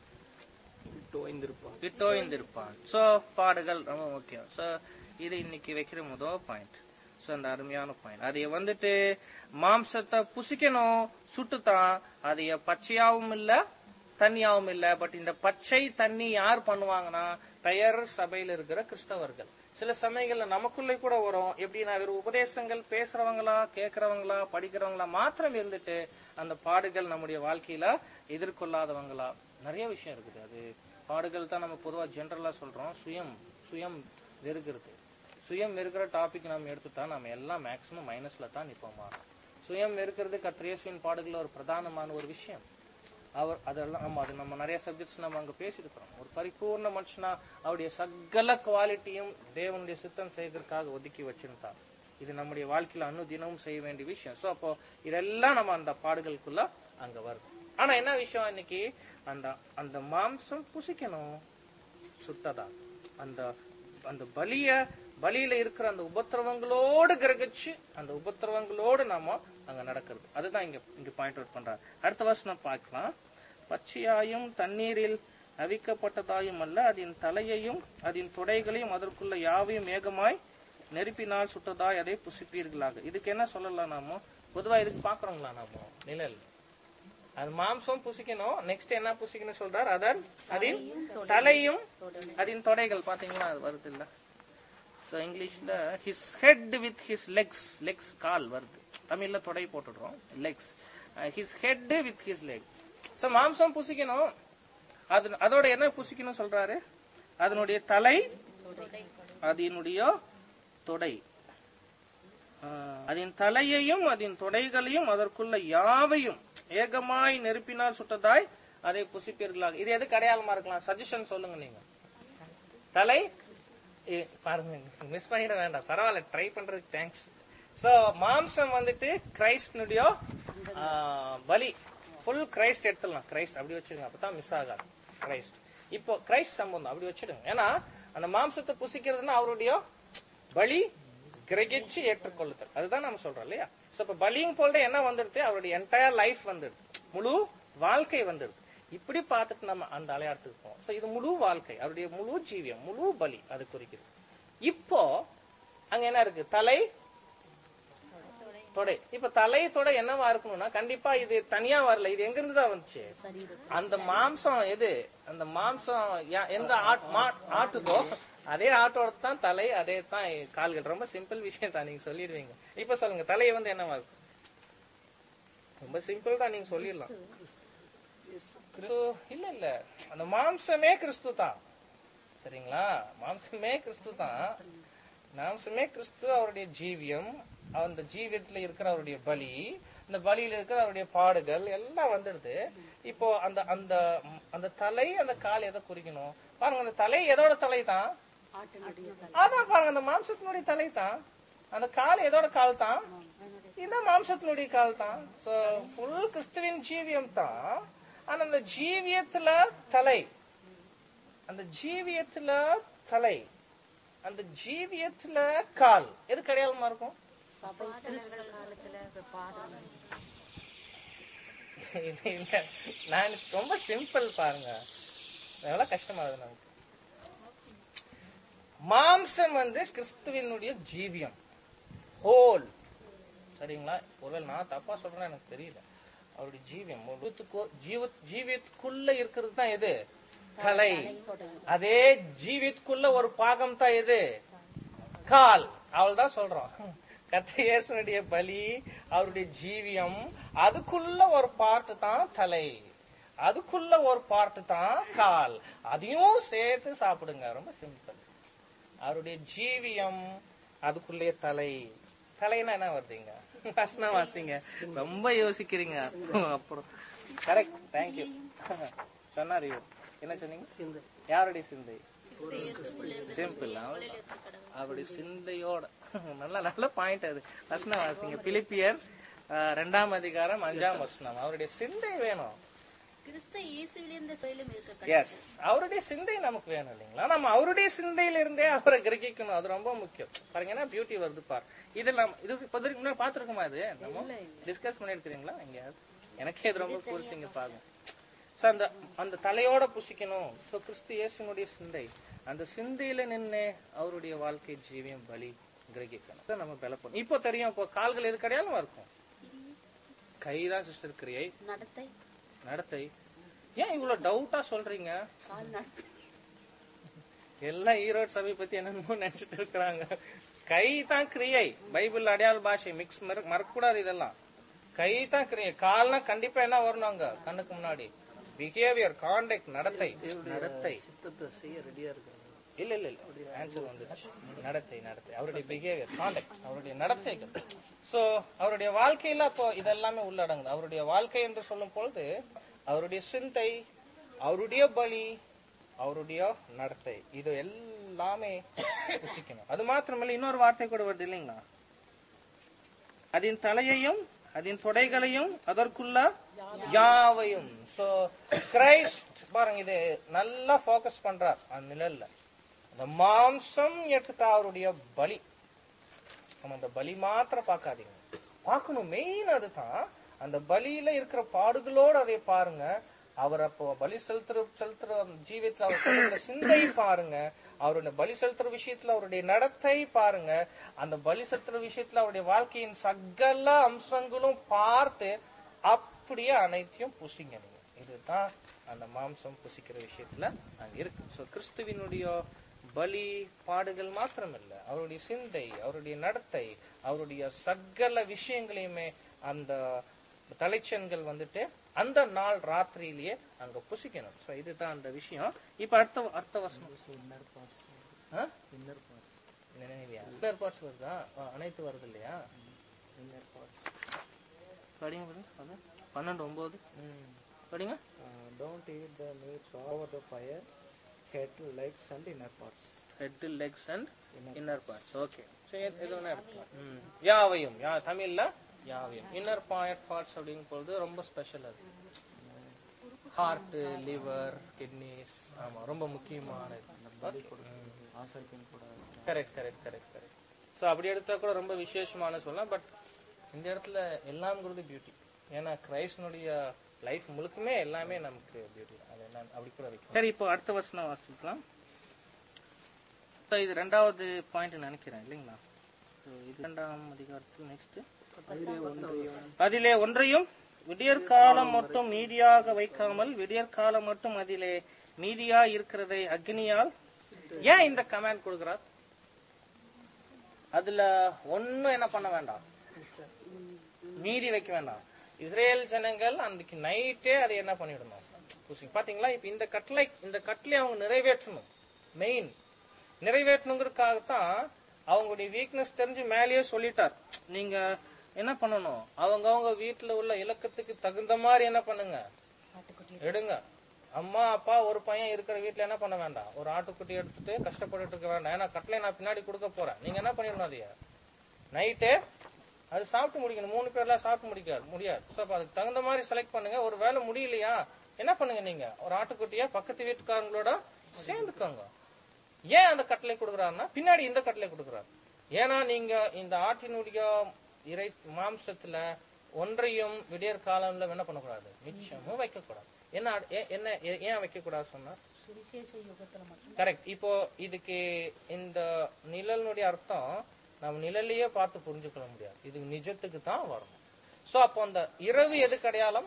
விட்டோய்ந்திருப்பான் சோ பாடுகள் ரொம்ப முக்கியம் சோ இது இன்னைக்கு வைக்கிற முதல் பாயிண்ட் சோ அந்த அருமையான பாயிண்ட் அதைய வந்துட்டு மாம்சத்தை புசிக்கணும் சுட்டுத்தான் அதைய பச்சையாவும் இல்ல தண்ணியாவும் இல்ல பட் இந்த பச்சை தண்ணி யார் பண்ணுவாங்கன்னா பெயர் சபையில இருக்கிற கிறிஸ்தவர்கள் சில சமயங்கள்ல நமக்குள்ளே கூட வரும் எப்படின்னா வெறும் உபதேசங்கள் பேசுறவங்களா கேட்கறவங்களா படிக்கிறவங்களா மாத்திரம் இருந்துட்டு அந்த பாடுகள் நம்முடைய வாழ்க்கையில எதிர்கொள்ளாதவங்களா நிறைய விஷயம் இருக்குது அது பாடுகள் தான் நம்ம பொதுவா ஜென்ரலா சொல்றோம் சுயம் சுயம் வெறுக்கிறது சுயம் வெறுக்கிற டாபிக் நம்ம எடுத்துட்டா நம்ம எல்லாம் மேக்சிமம் மைனஸ்ல தான் நிப்போமா சுயம் வெறுக்கிறது கத்திரேசுவின் பாடுகள் ஒரு பிரதானமான ஒரு விஷயம் அவர் அதெல்லாம் ஆமா அது நம்ம நிறைய சப்ஜெக்ட்ஸ் நம்ம அங்க பேசியிருக்கிறோம் ஒரு பரிபூர்ண மனுஷனா அவருடைய சகல குவாலிட்டியும் தேவனுடைய சித்தம் செய்வதற்காக ஒதுக்கி வச்சிருந்தார் இது நம்முடைய வாழ்க்கையில அன்னு தினமும் செய்ய வேண்டிய விஷயம் சோ அப்போ இதெல்லாம் நம்ம அந்த பாடுகளுக்குள்ள அங்க வருது ஆனா என்ன விஷயம் இன்னைக்கு அந்த அந்த மாம்சம் புசிக்கணும் சுட்டதா அந்த அந்த பலிய பலியில இருக்கிற அந்த உபத்திரவங்களோடு கிரகிச்சு அந்த உபத்திரவங்களோடு நாம அங்க நடக்கிறது அதுதான் இங்க இங்க பாயிண்ட் அவுட் பண்றாரு அடுத்த வருஷம் பார்க்கலாம் பச்சையாயும் தண்ணீரில் அவிக்கப்பட்டதாயும் அல்ல அதன் தலையையும் அதன் தொடைகளையும் அதற்குள்ள யாவையும் ஏகமாய் நெருப்பினால் சுட்டதாய் அதை புசிப்பீர்களாக இதுக்கு என்ன சொல்லலாம் நாம பொதுவா இதுக்கு பாக்குறோங்களா நாம நிழல் அது மாம்சம் புசிக்கணும் நெக்ஸ்ட் என்ன புசிக்கணும் சொல்றார் அதன் அதன் தலையும் அதன் தொடைகள் பாத்தீங்களா அது வருது இல்ல சோ இங்கிலீஷ்ல his head with his legs legs கால் வருது தமிழ்ல தொடை போட்டுடுறோம் legs his head with his legs so மாம்சம் புசிக்கணும் அது அதோட என்ன புசிக்கணும் சொல்றாரு அதனுடைய தலை அதனுடைய தொடை ஆஹ், அதன் தலையையும் அதன் தொடைகளையும் அதற்குள்ள யாவையும் ஏகமாய் நெருப்பினால் சுட்டதாய் அதை புசிப்பீர்களாக இது எது அடையாளமா இருக்கலாம் சஜஷன் சொல்லுங்க நீங்க தலை ஏ, பாருங்க மிஸ் பண்ணிட வேண்டாம் பரவாயில்ல ட்ரை பண்றதுக்கு தேங்க்ஸ் சோ மாம்சம் வந்துட்டு கிரைஸ்டனுடைய பலி ஃபுல் கிரைஸ்ட் எடுத்துடலாம் கிரைஸ்ட் அப்படி வச்சுருங்க அப்பதான் மிஸ் ஆகாது கிரைஸ்ட் இப்போ கிரைஸ்ட் சம்பந்தம் அப்படி வச்சிடுங்க ஏன்னா அந்த மாம்சத்தை புசிக்கிறதுன்னா அவருடைய பலி கிரகிச்சு ஏற்றுக்கொள்ளுதல் அதுதான் நம்ம சொல்றோம் இல்லையா சோ இப்ப பலியும் போல என்ன வந்துடுது அவருடைய என்டையர் லைஃப் வந்துடுது முழு வாழ்க்கை வந்துடுது இப்படி பார்த்துட்டு நம்ம அந்த அலையாடத்துக்கு போவோம் சோ இது முழு வாழ்க்கை அவருடைய முழு ஜீவியம் முழு பலி அது குறிக்குது இப்போ அங்க என்ன இருக்கு தலை தொடை இப்ப தலை தொடை என்னவா இருக்கணும்னா கண்டிப்பா இது தனியா வரல இது எங்க இருந்து தான் வந்துச்சு அந்த மாம்சம் எது அந்த மாம்சம் யா- எந்த ஆட்- மா- ஆட்டுதோ அதே ஆட்டோட தான் தலை அதே தான் கால்கள் ரொம்ப சிம்பிள் விஷயம் தான் நீங்க சொல்லிடுவீங்க இப்ப சொல்லுங்க தலை வந்து என்னவா இருக்கும் ரொம்ப சிம்பிள் தான் நீங்க சொல்லிடலாம் கிறிஸ்து இல்ல இல்ல அந்த மாம்சமே கிறிஸ்து தான் சரிங்களா மாம்சமே கிறிஸ்து தான் மாம்சமே கிறிஸ்து அவருடைய ஜீவியம் அந்த ஜீவியத்துல இருக்கிற அவருடைய பலி இந்த பலியில இருக்கிற அவருடைய பாடுகள் எல்லாம் வந்துடுது இப்போ அந்த அந்த அந்த தலை அந்த கால் எதை குறிக்கணும் பாருங்க அந்த தலை எதோட தலை தான் ஆட்டினுடைய தலை அதான் பாருங்க அந்த மாம்சத்தினுடைய தலை தான் அந்த கால் எதோட கால் தான் இந்த மாம்சத்தினுடைய கால் தான் சோ ஃபுல் கிறிஸ்துவின் ஜீவியம் தான் ஆனா அந்த ஜீவியத்துல தலை அந்த ஜீவியத்துல தலை அந்த ஜீவியத்துல கால் எது கடையாளமா இருக்கும் சபை கிறிஸ்து காலத்துல பாதம் இல்ல, இல்ல. நான் ரொம்ப சிம்பிள் பாருங்க எவ்வளவு கஷ்டமாகுது நமக்கு மாம்சம் வந்து கிறிஸ்துவினுடைய ஜீவியம் ஹோல் சரிங்களா ஒருவேளை நான் தப்பா சொல்றேன்னு எனக்கு தெரியல அவருடைய ஜீவியம் முழுத்துக்கோ- ஜீவ ஜீவியத்துக்குள்ள இருக்கிறது தான் எது தலை அதே ஜீவியத்துக்குள்ள ஒரு பாகம் தான் எது கால் அவள் தான் சொல்றோம் கர்த்தர் இயேசுனுடைய பலி அவருடைய ஜீவியம் அதுக்குள்ள ஒரு பார்ட் தான் தலை அதுக்குள்ள ஒரு பார்ட் தான் கால் அதையும் சேர்த்து சாப்பிடுங்க ரொம்ப சிம்பிள் அவருடைய ஜீவியம் அதுக்குள்ளே தலை தலைனா என்ன வருதுங்க வசனம் வாசிங்க ரொம்ப யோசிக்கிறீங்க அப்புறம் கரெக்ட் தேங்க்யூ சொன்னார் இவர் என்ன சொன்னீங்க சிந்தை யாருடைய சிந்தை சிம்பிள் அவருடைய சிந்தையோட நல்ல நல்ல பாயிண்ட் அது வசனம் வாசிங்க பிலிப்பியர் அஹ், ரெண்டாம் அதிகாரம் அஞ்சாம் வசனம் அவருடைய சிந்தை வேணும் கிறிஸ்து இயேசுவிலிருந்த செயலும் இருக்க எஸ் அவருடைய சிந்தை நமக்கு வேணும் இல்லைங்களா நம்ம அவருடைய சிந்தையில இருந்தே அவரை கிரகிக்கணும் அது ரொம்ப முக்கியம் பாருங்க என்ன பியூட்டி வருது பார் இதெல்லாம் இது இப்போதைக்கு முன்னாடி பாத்துருக்கோமா இது நம்ம டிஸ்கஸ் பண்ணிருக்கிறீங்களா எங்கேயாவது எனக்கே இது ரொம்ப புரிச்சுங்க பாருங்க சோ அந்த அந்த தலையோட புசிக்கணும் சோ கிறிஸ்து இயேசுனுடைய சிந்தை அந்த சிந்தையில நின்னு அவருடைய வாழ்க்கை ஜீவியம் பலி கிரகிக்கணும் அதான் நம்ம பலப்படும் இப்போ தெரியும் இப்போ கால்கள் எது கிடையாதுமா இருக்கும் கைதான் சிஸ்டர் கிரியை நடத்தை நடத்தை ஏன் இவ்வளவு டவுட்டா சொல்றீங்க கால் நடத்தை எல்லாம் ஈரோடு சபை பத்தி என்னென்னமோ நினைச்சிட்டு இருக்கிறாங்க கை தான் கிரியை பைபிள் அடையாள பாஷை மிக்ஸ் மறக்கக்கூடாது இதெல்லாம் கை தான் கிரியை கால்னா கண்டிப்பா என்ன வரணும் அங்க கண்ணுக்கு முன்னாடி பிஹேவியர் கான்டாக்ட் நடத்தை நடத்தை சித்தத்தை செய்ய ரெடியா இருக்காங்க இல்ல இல்ல இல்ல ஆன்சர் வந்துச்சு நடத்தை நடத்தை அவருடைய பிஹேவியர் கான்டாக்ட் அவருடைய நடத்தைகள் சோ அவருடைய வாழ்க்கையில அப்போ இதெல்லாமே உள்ளடங்குது அவருடைய வாழ்க்கை என்று சொல்லும் பொழுது அவருடைய சிந்தை அவருடைய பலி அவருடைய நடத்தை இது எல்லாமே புசிக்கணும் அது மாத்திரமல்ல இன்னொரு வார்த்தை கூட வருது இல்லைங்களா அதன் தலையையும் அதன் தொடைகளையும் அதற்குள்ள யாவையும் சோ கிரைஸ்ட் பாருங்க இது நல்லா ஃபோக்கஸ் பண்றார் அந்த நிழல்ல அந்த மாம்சம் எடுத்துட்டா அவருடைய பலி நம்ம அந்த பலி மாத்திரம் பார்க்காதீங்க பார்க்கணும் மெயின் அதுதான் அந்த பலியில இருக்கிற பாடுகளோடு அதை பாருங்க அவர் அப்போ பலி செலுத்துற செலுத்துற அந்த ஜீவியத்துல அவர் கொண்டிருந்த சிந்தை பாருங்க அவருடைய பலி செலுத்துற விஷயத்துல அவருடைய நடத்தை பாருங்க அந்த பலி செலுத்துற விஷயத்துல அவருடைய வாழ்க்கையின் சகல அம்சங்களும் பார்த்து அப்படியே அனைத்தையும் புசிங்க நீங்க இதுதான் அந்த மாம்சம் புசிக்கிற விஷயத்துல அங்க இருக்கு சோ கிறிஸ்துவினுடைய பலி பாடுகள் மாத்திரமில்ல அவருடைய சிந்தை அவருடைய நடத்தை அவருடைய சகல விஷயங்களையுமே அந்த தலைச்சன்கள் வந்துட்டு அந்த நாள் ராத்திரியிலேயே அங்க புசிக்கணும் சோ இதுதான் அந்த விஷயம் இப்ப அடுத்த அடுத்த வருஷம் இன்னர் பார்ட்ஸ் வருதா ஆ, அனைத்து வருது இல்லையா படிங்க படிங்க அது பன்னெண்டு ஒன்பது படிங்க Uh, don't eat the meat over the fire, head, legs, and inner parts. Head legs and inner parts okay சரி எது வேணா எடுத்துக்கலாம் ம். யாவையும் யா தமிழ்ல யாவையும் இன்னர் பார்ட் பார்ட்ஸ் அப்படிங்கும் பொழுது ரொம்ப ஸ்பெஷல் அது ஹார்ட் லிவர் கிட்னிஸ் ஆமா ரொம்ப முக்கியமானது ஆசரிக்கும் கூட correct correct correct correct so அப்படி எடுத்தா கூட ரொம்ப விசேஷமான சொல்லலாம் பட் இந்த இடத்துல எல்லாம்ங்கிறது பியூட்டி ஏன்னா கிரைஸ்டனுடைய லைஃப் முழுக்குமே எல்லாமே நமக்கு பியூட்டி அது என்ன அப்படி கூட வைக்கும் சரி இப்போ அடுத்த வருஷம் வாசிக்கலாம் So, இது ரெண்டாவது பாயிண்ட் நினைக்கிறேன் இல்லைங்களா So, இது இரண்டாம் அதிகாரத்தில் நெக்ஸ்ட் அதிலே ஒன்றையும் விடியற் காலம் மட்டும் மீதியாக வைக்காமல் விடியற் காலம் மட்டும் அதிலே மீதியா இருக்கிறதை அக்னியால் ஏன் இந்த கமாண்ட் கொடுக்கிறார் அதுல ஒண்ணும் என்ன பண்ண வேண்டாம் மீதி வைக்க வேண்டாம் இஸ்ரேல் ஜனங்கள் அன்னைக்கு நைட்டே அதை என்ன பண்ணிடணும் புசி- பாத்தீங்களா இப்ப இந்த கட்டளை இந்த கட்டளை அவங்க நிறைவேற்றணும் மெயின் நிறைவேற்றணுங்கிறதுக்காகத்தான் அவங்களுடைய வீக்னஸ் தெரிஞ்சு மேலேயே சொல்லிட்டார் நீங்க என்ன பண்ணணும் அவங்க அவங்க வீட்டுல உள்ள இலக்கத்துக்கு தகுந்த மாதிரி என்ன பண்ணுங்க எடுங்க அம்மா அப்பா ஒரு பையன் இருக்கிற வீட்ல என்ன பண்ண வேண்டாம் ஒரு ஆட்டுக்குட்டி எடுத்துட்டு கஷ்டப்பட்டுட்டு இருக்க வேண்டாம் ஏன்னா கட்டளை நான் பின்னாடி கொடுக்க போறேன் நீங்க என்ன பண்ணிடணும் அதைய நைட்டு அது சாப்பிட்டு முடிக்கணும் மூணு பேர்லாம் சாப்பிட்டு முடிக்காது முடியாது So, அப்ப அதுக்கு தகுந்த மாதிரி செலக்ட் பண்ணுங்க ஒரு வேலை முடியலையா என்ன பண்ணுங்க நீங்க ஒரு ஆட்டுக்குட்டிய பக்கத்து வீட்டுக்காரங்களோட சேர்ந்துக்கோங்க ஏன் அந்த கட்டளை கொடுக்குறாருன்னா பின்னாடி இந்த கட்டளை கொடுக்குறாரு ஏன்னா நீங்க இந்த ஆட்டினுடைய இறை மாம்சத்துல ஒன்றையும் விடியற் காலம்ல என்ன பண்ணக்கூடாது மிச்சமும் வைக்கக்கூடாது என்ன ஏ- என்ன ஏ- ஏன் வைக்கக்கூடாது சொன்னார் சுவிசேஷ யுகத்துல மட்டும் கரெக்ட் இப்போ இதுக்கு இந்த நிழலினுடைய அர்த்தம் நம்ம நிழலையே பார்த்து புரிஞ்சுக்கொள்ள முடியாது இது நிஜத்துக்கு தான் வரணும் சோ அப்போ அந்த இரவு எதுக்கு அடையாளம்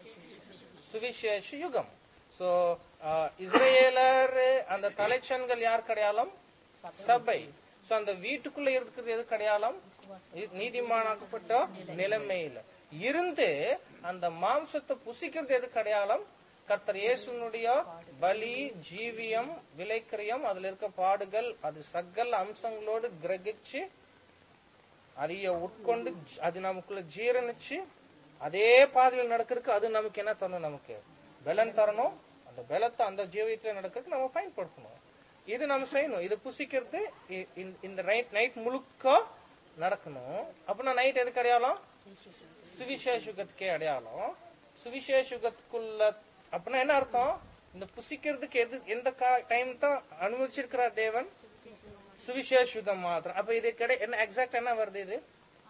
சுவிசேஷ யுகம் சோ இஸ்ரேலர் அந்த தலைச்சன்கள் யாருக்கு அடையாளம் சபை சோ அந்த வீட்டுக்குள்ள இருக்கிறது எதுக்கு அடையாளம் இ- நீதிமானாக்கப்பட்ட நிலைமையில இருந்து அந்த மாம்சத்தை புசிக்கிறது எதுக்கு அடையாளம் கர்த்தர் இயேசுனுடைய பலி ஜீவியம் விலைக்கிரியம் அதுல இருக்க பாடுகள் அது சகல அம்சங்களோடு கிரகிச்சு அதைய உட்கொண்டு ஜ- அது நமக்குள்ள ஜீரணிச்சு அதே பாதையில் நடக்கிறதுக்கு அது நமக்கு என்ன தரணும் நமக்கு பலன் தரணும் அந்த பலத்தை அந்த ஜீவியத்துல நடக்கிறதுக்கு நம்ம பயன்படுத்தணும் இது நம்ம செய்யணும் இது புசிக்கிறது இ- இந்த- இந்த நைட் நைட் முழுக்க நடக்கணும் அப்படின்னா நைட் எதுக்கு அடையாளம் சுவிசேஷ யுகத்துக்கே அடையாளம் சுவிசேஷ யுகத்துக்குள்ள அப்படின்னா என்ன அர்த்தம் இந்த புசிக்கிறதுக்கு எது எந்த டைம் தான் அனுமதிச்சிருக்கிறார் தேவன் சுவிசேஷ யுகம் மாத்திரம் அப்ப இது கிடை என்ன எக்ஸாக்ட் என்ன வருது இது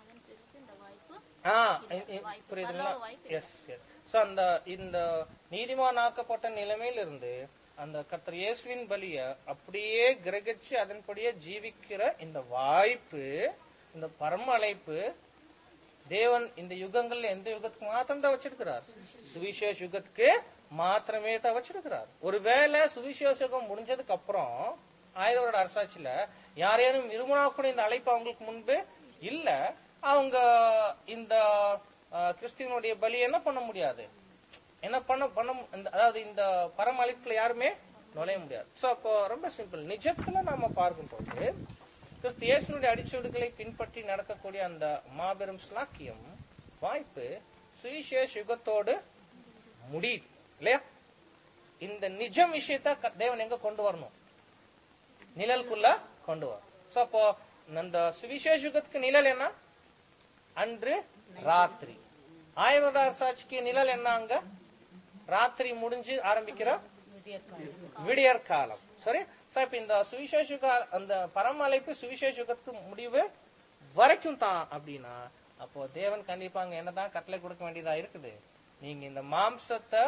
ஆ, இ- இ- புரியுதுங்களா எஸ் எஸ் சோ அந்த இந்த நீதிமான் ஆக்கப்பட்ட நிலைமையிலிருந்து அந்த கர்த்தர் இயேசுவின் பலிய அப்படியே கிரகிச்சு அதன்படியே ஜீவிக்கிற இந்த வாய்ப்பு இந்த பரம அழைப்பு தேவன் இந்த யுகங்கள்ல எந்த யுகத்துக்கு மாத்திரம் தான் வச்சிருக்கிறார் சுவிசேஷ யுகத்துக்கு மாத்திரமே தான் வச்சிருக்கிறார் ஒருவேளை சுவிசேஷ யுகம் முடிஞ்சதுக்கு அப்புறம் ஆயிரம் வருட அரசாட்சியில யாரேனும் விரும்பினா கூட இந்த அழைப்பு அவங்களுக்கு முன்பு இல்ல அவங்க இந்த அஹ், கிறிஸ்துவனுடைய பலி என்ன பண்ண முடியாது என்ன பண்ண பண்ண மு- இந்த- அதாவது இந்த பரம அழைப்புல யாருமே நுழைய முடியாது சோ அப்போ ரொம்ப சிம்பிள் நிஜத்துல நாம பார்க்கும்போது கிறிஸ்து இயேசுனுடைய அடிச்சுவடுகளை பின்பற்றி நடக்கக்கூடிய அந்த மாபெரும் ஸ்லாக்கியம் வாய்ப்பு சுவிசேஷ யுகத்தோடு முடியுது இல்லையா இந்த நிஜம் விஷயத்த க- தேவன் எங்க கொண்டு வரணும் நிழலுக்குள்ள கொண்டு வரும் சோ அப்போ அந்த சுவிசேஷ யுகத்துக்கு நிழல் என்ன அன்று ராத்திரி ஆயிரம் அரசாட்சிக்கு நிழல் என்ன அங்க ராத்திரி முடிஞ்சு ஆரம்பிக்கிற விடியற் காலம் சரி சார் இப்ப இந்த சுவிசேஷ யுக- அந்த பரம அழைப்பு சுவிசேஷ யுகத்து முடிவு வரைக்கும் தான் அப்படின்னா அப்போ தேவன் கண்டிப்பா அங்க என்னதான் கட்டளை கொடுக்க வேண்டியதா இருக்குது நீங்க இந்த மாம்சத்தை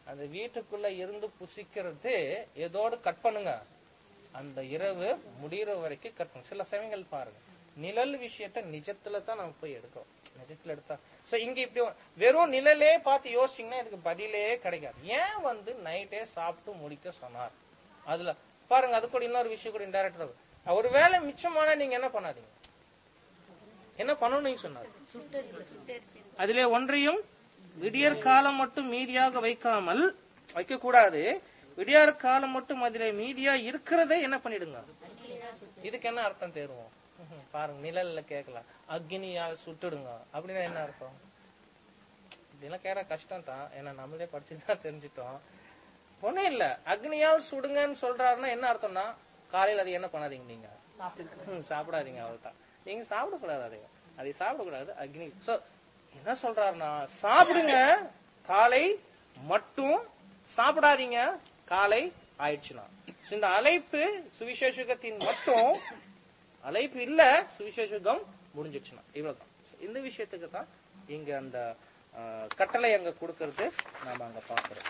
அந்த வீட்டுக்குள்ள இருந்து புசிக்கிறது ஏதோடு கட் பண்ணுங்க அந்த இரவு முடியிற வரைக்கும் கட் பண்ணுங்க சில சமயங்கள் பாருங்க நிழல் விஷயத்த நிஜத்துல தான் நம்ம போய் எடுக்கிறோம் நிஜத்துல எடுத்தா சோ இங்க இப்படி வெறும் நிழலே பார்த்து யோசிச்சீங்கன்னா இதுக்கு பதிலே கிடைக்காது ஏன் வந்து நைட்டே சாப்பிட்டு முடிக்க சொன்னார் அதுல பாருங்க அது கூட இன்னொரு விஷயம் கூட இன்டெரக்டர் ஒருவேளை மிச்சமான நீங்க என்ன பண்ணாதீங்க என்ன பண்ணணும் சொன்னார் அதிலே ஒன்றையும் விடியற் காலம் மட்டும் மீதியாக வைக்காமல் வைக்க கூடாது விடியார் காலம் மட்டும் அதிலே மீதியா இருக்கிறதே என்ன பண்ணிடுங்க இதுக்கு என்ன அர்த்தம் தேருவோம் ம்ஹும். பாருங்க நிழல்ல கேட்கலாம் அக்னியால் சுட்டுடுங்க அப்படின்னா என்ன அர்த்தம் இதெல்லாம் கேட்டா கஷ்டம் தான் ஏன்னா நம்மளே படிச்சுதான் தெரிஞ்சிட்டோம் ஒண்ணும் இல்ல அக்னியால் சுடுங்கன்னு சொல்றாருன்னா என்ன அர்த்தம்னா காலையில அது என்ன பண்ணாதீங்க நீங்க ம், சாப்பிடாதீங்க அவ்வளவுதான் நீங்க சாப்பிடக்கூடாது அதை அதை சாப்பிடக்கூடாது அக்னி சோ என்ன சொல்றாருன்னா சாப்பிடுங்க காலை மட்டும் சாப்பிடாதீங்க காலை ஆயிடுச்சுன்னா So, இந்த அழைப்பு சுவிசேஷகத்தின் மட்டும் அழைப்பு இல்ல சுவிசேஷகம் முடிஞ்சிடுச்சுன்னா இவ்வளவுதான் So, இந்த விஷயத்துக்கு தான் இங்க அந்த ஆ, கட்டளை அங்க கொடுக்கறது நாம அங்க பாக்குறோம்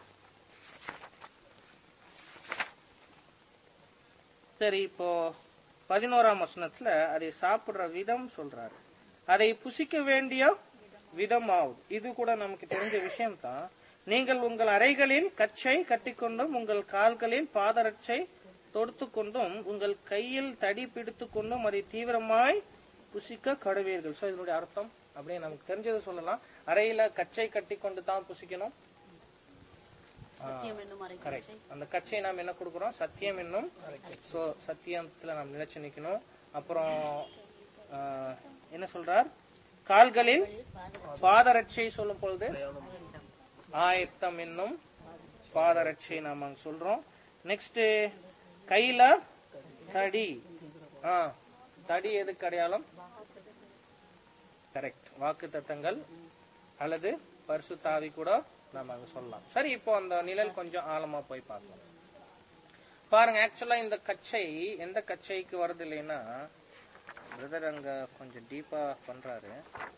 சரி இப்போ பதினோராம் வசனத்துல அதை சாப்பிடுற விதம் சொல்றாரு அதை புசிக்க வேண்டிய விதம் ஆகுது இது கூட நமக்கு தெரிஞ்ச விஷயம் தான் நீங்கள் உங்கள் அறைகளில் கச்சை கட்டிக்கொண்டும் உங்கள் கால்களில் பாதரட்சை தொடுத்துக் கொண்டும் உங்கள் கையில் தடி பிடித்துக் கொண்டும் அதை தீவிரமாய் புசிக்க கடுவீர்கள் சோ இதனுடைய அர்த்தம் அப்படியே நமக்கு தெரிஞ்சதை சொல்லலாம் அறையில கச்சை கட்டி கொண்டு தான் புசிக்கணும் சத்தியம் என்னும் அறை கரெக்ட் அந்த கச்சை நாம் என்ன கொடுக்கிறோம் சத்தியம் என்னும் சோ சத்தியத்துல நாம் நிலைச்சு நிக்கணும் அப்புறம் ஆஹ், என்ன சொல்றார் கால்களில் பாதரட்சை சொல்லும் பொழுது ஆயத்தம் என்னும் பாதரட்சை நாம் அங்க சொல்றோம் நெக்ஸ்ட் கையில தடி ஆ தடி எதுக்கு அடையாளம் கரெக்ட் வாக்கு தத்தங்கள் அல்லது பரிசுத்தாவி கூட நாம அங்க சொல்லலாம் சரி இப்போ அந்த நிழல் கொஞ்சம் ஆழமா போய் பார்க்கலாம் பாருங்க ஆக்சுவலா இந்த கச்சை எந்த கச்சைக்கு வருது இல்லைன்னா பிரதர் அங்க கொஞ்சம் டீப்பா பண்றாரு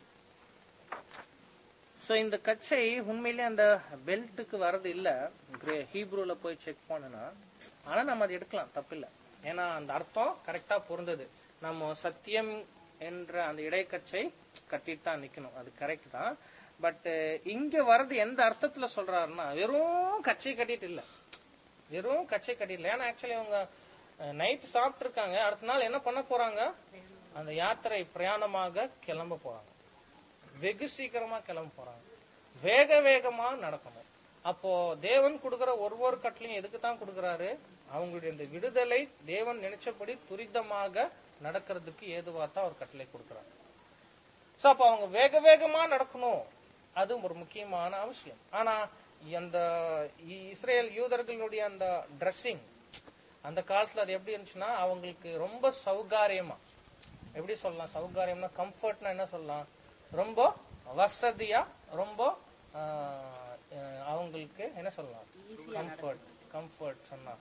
சோ இந்த கச்சை உண்மையிலேயே அந்த பெல்ட்டுக்கு வர்றது இல்ல கிரே- ஹீப்ரூல போய் செக் பண்ணனா ஆனா நம்ம அதை எடுக்கலாம் தப்பில்ல ஏன்னா அந்த அர்த்தம் கரெக்டா பொருந்தது நம்ம சத்தியம் என்ற அந்த இடைக்கச்சை கட்டிட்டு தான் நிக்கணும் அது கரெக்ட் தான் பட் இங்க வர்றது எந்த அர்த்தத்துல சொல்றாருன்னா வெறும் கச்சை கட்டிட்டு இல்ல வெறும் கச்சை கட்டிடல ஏன்னா ஆக்சுவலி அவங்க நைட் சாப்பிட்டு இருக்காங்க அடுத்த நாள் என்ன பண்ண போறாங்க அந்த யாத்திரை பிரயாணமாக கிளம்ப போறாங்க வெகு சீக்கிரமா கிளம்ப போறாங்க வேக வேகமா நடக்கணும் அப்போ தேவன் கொடுக்கிற ஒரு ஒரு கட்டளையும் எதுக்கு தான் கொடுக்கறாரு அவங்களுடைய இந்த விடுதலை தேவன் நினைச்சபடி துரிதமாக நடக்கிறதுக்கு ஏதுவா தான் ஒரு கட்டளை கொடுக்கறாரு சோ அப்ப அவங்க வேக வேகமா நடக்கணும் அது ஒரு முக்கியமான அவசியம் ஆனா அந்த இ- இஸ்ரேல் யூதர்களுடைய அந்த ட்ரெஸ்ஸிங் அந்த காலத்துல அது எப்படி இருந்துச்சுன்னா அவங்களுக்கு ரொம்ப சௌகாரியமா எப்படி சொல்லலாம் சௌகாரியம்னா கம்ஃபர்ட்னா என்ன சொல்லலாம் ரொம்ப வசதியா ரொம்ப ஆஹ், அஹ், அவங்களுக்கு என்ன சொல்லலாம் கம்ஃபர்ட் கம்ஃபர்ட் சொன்னா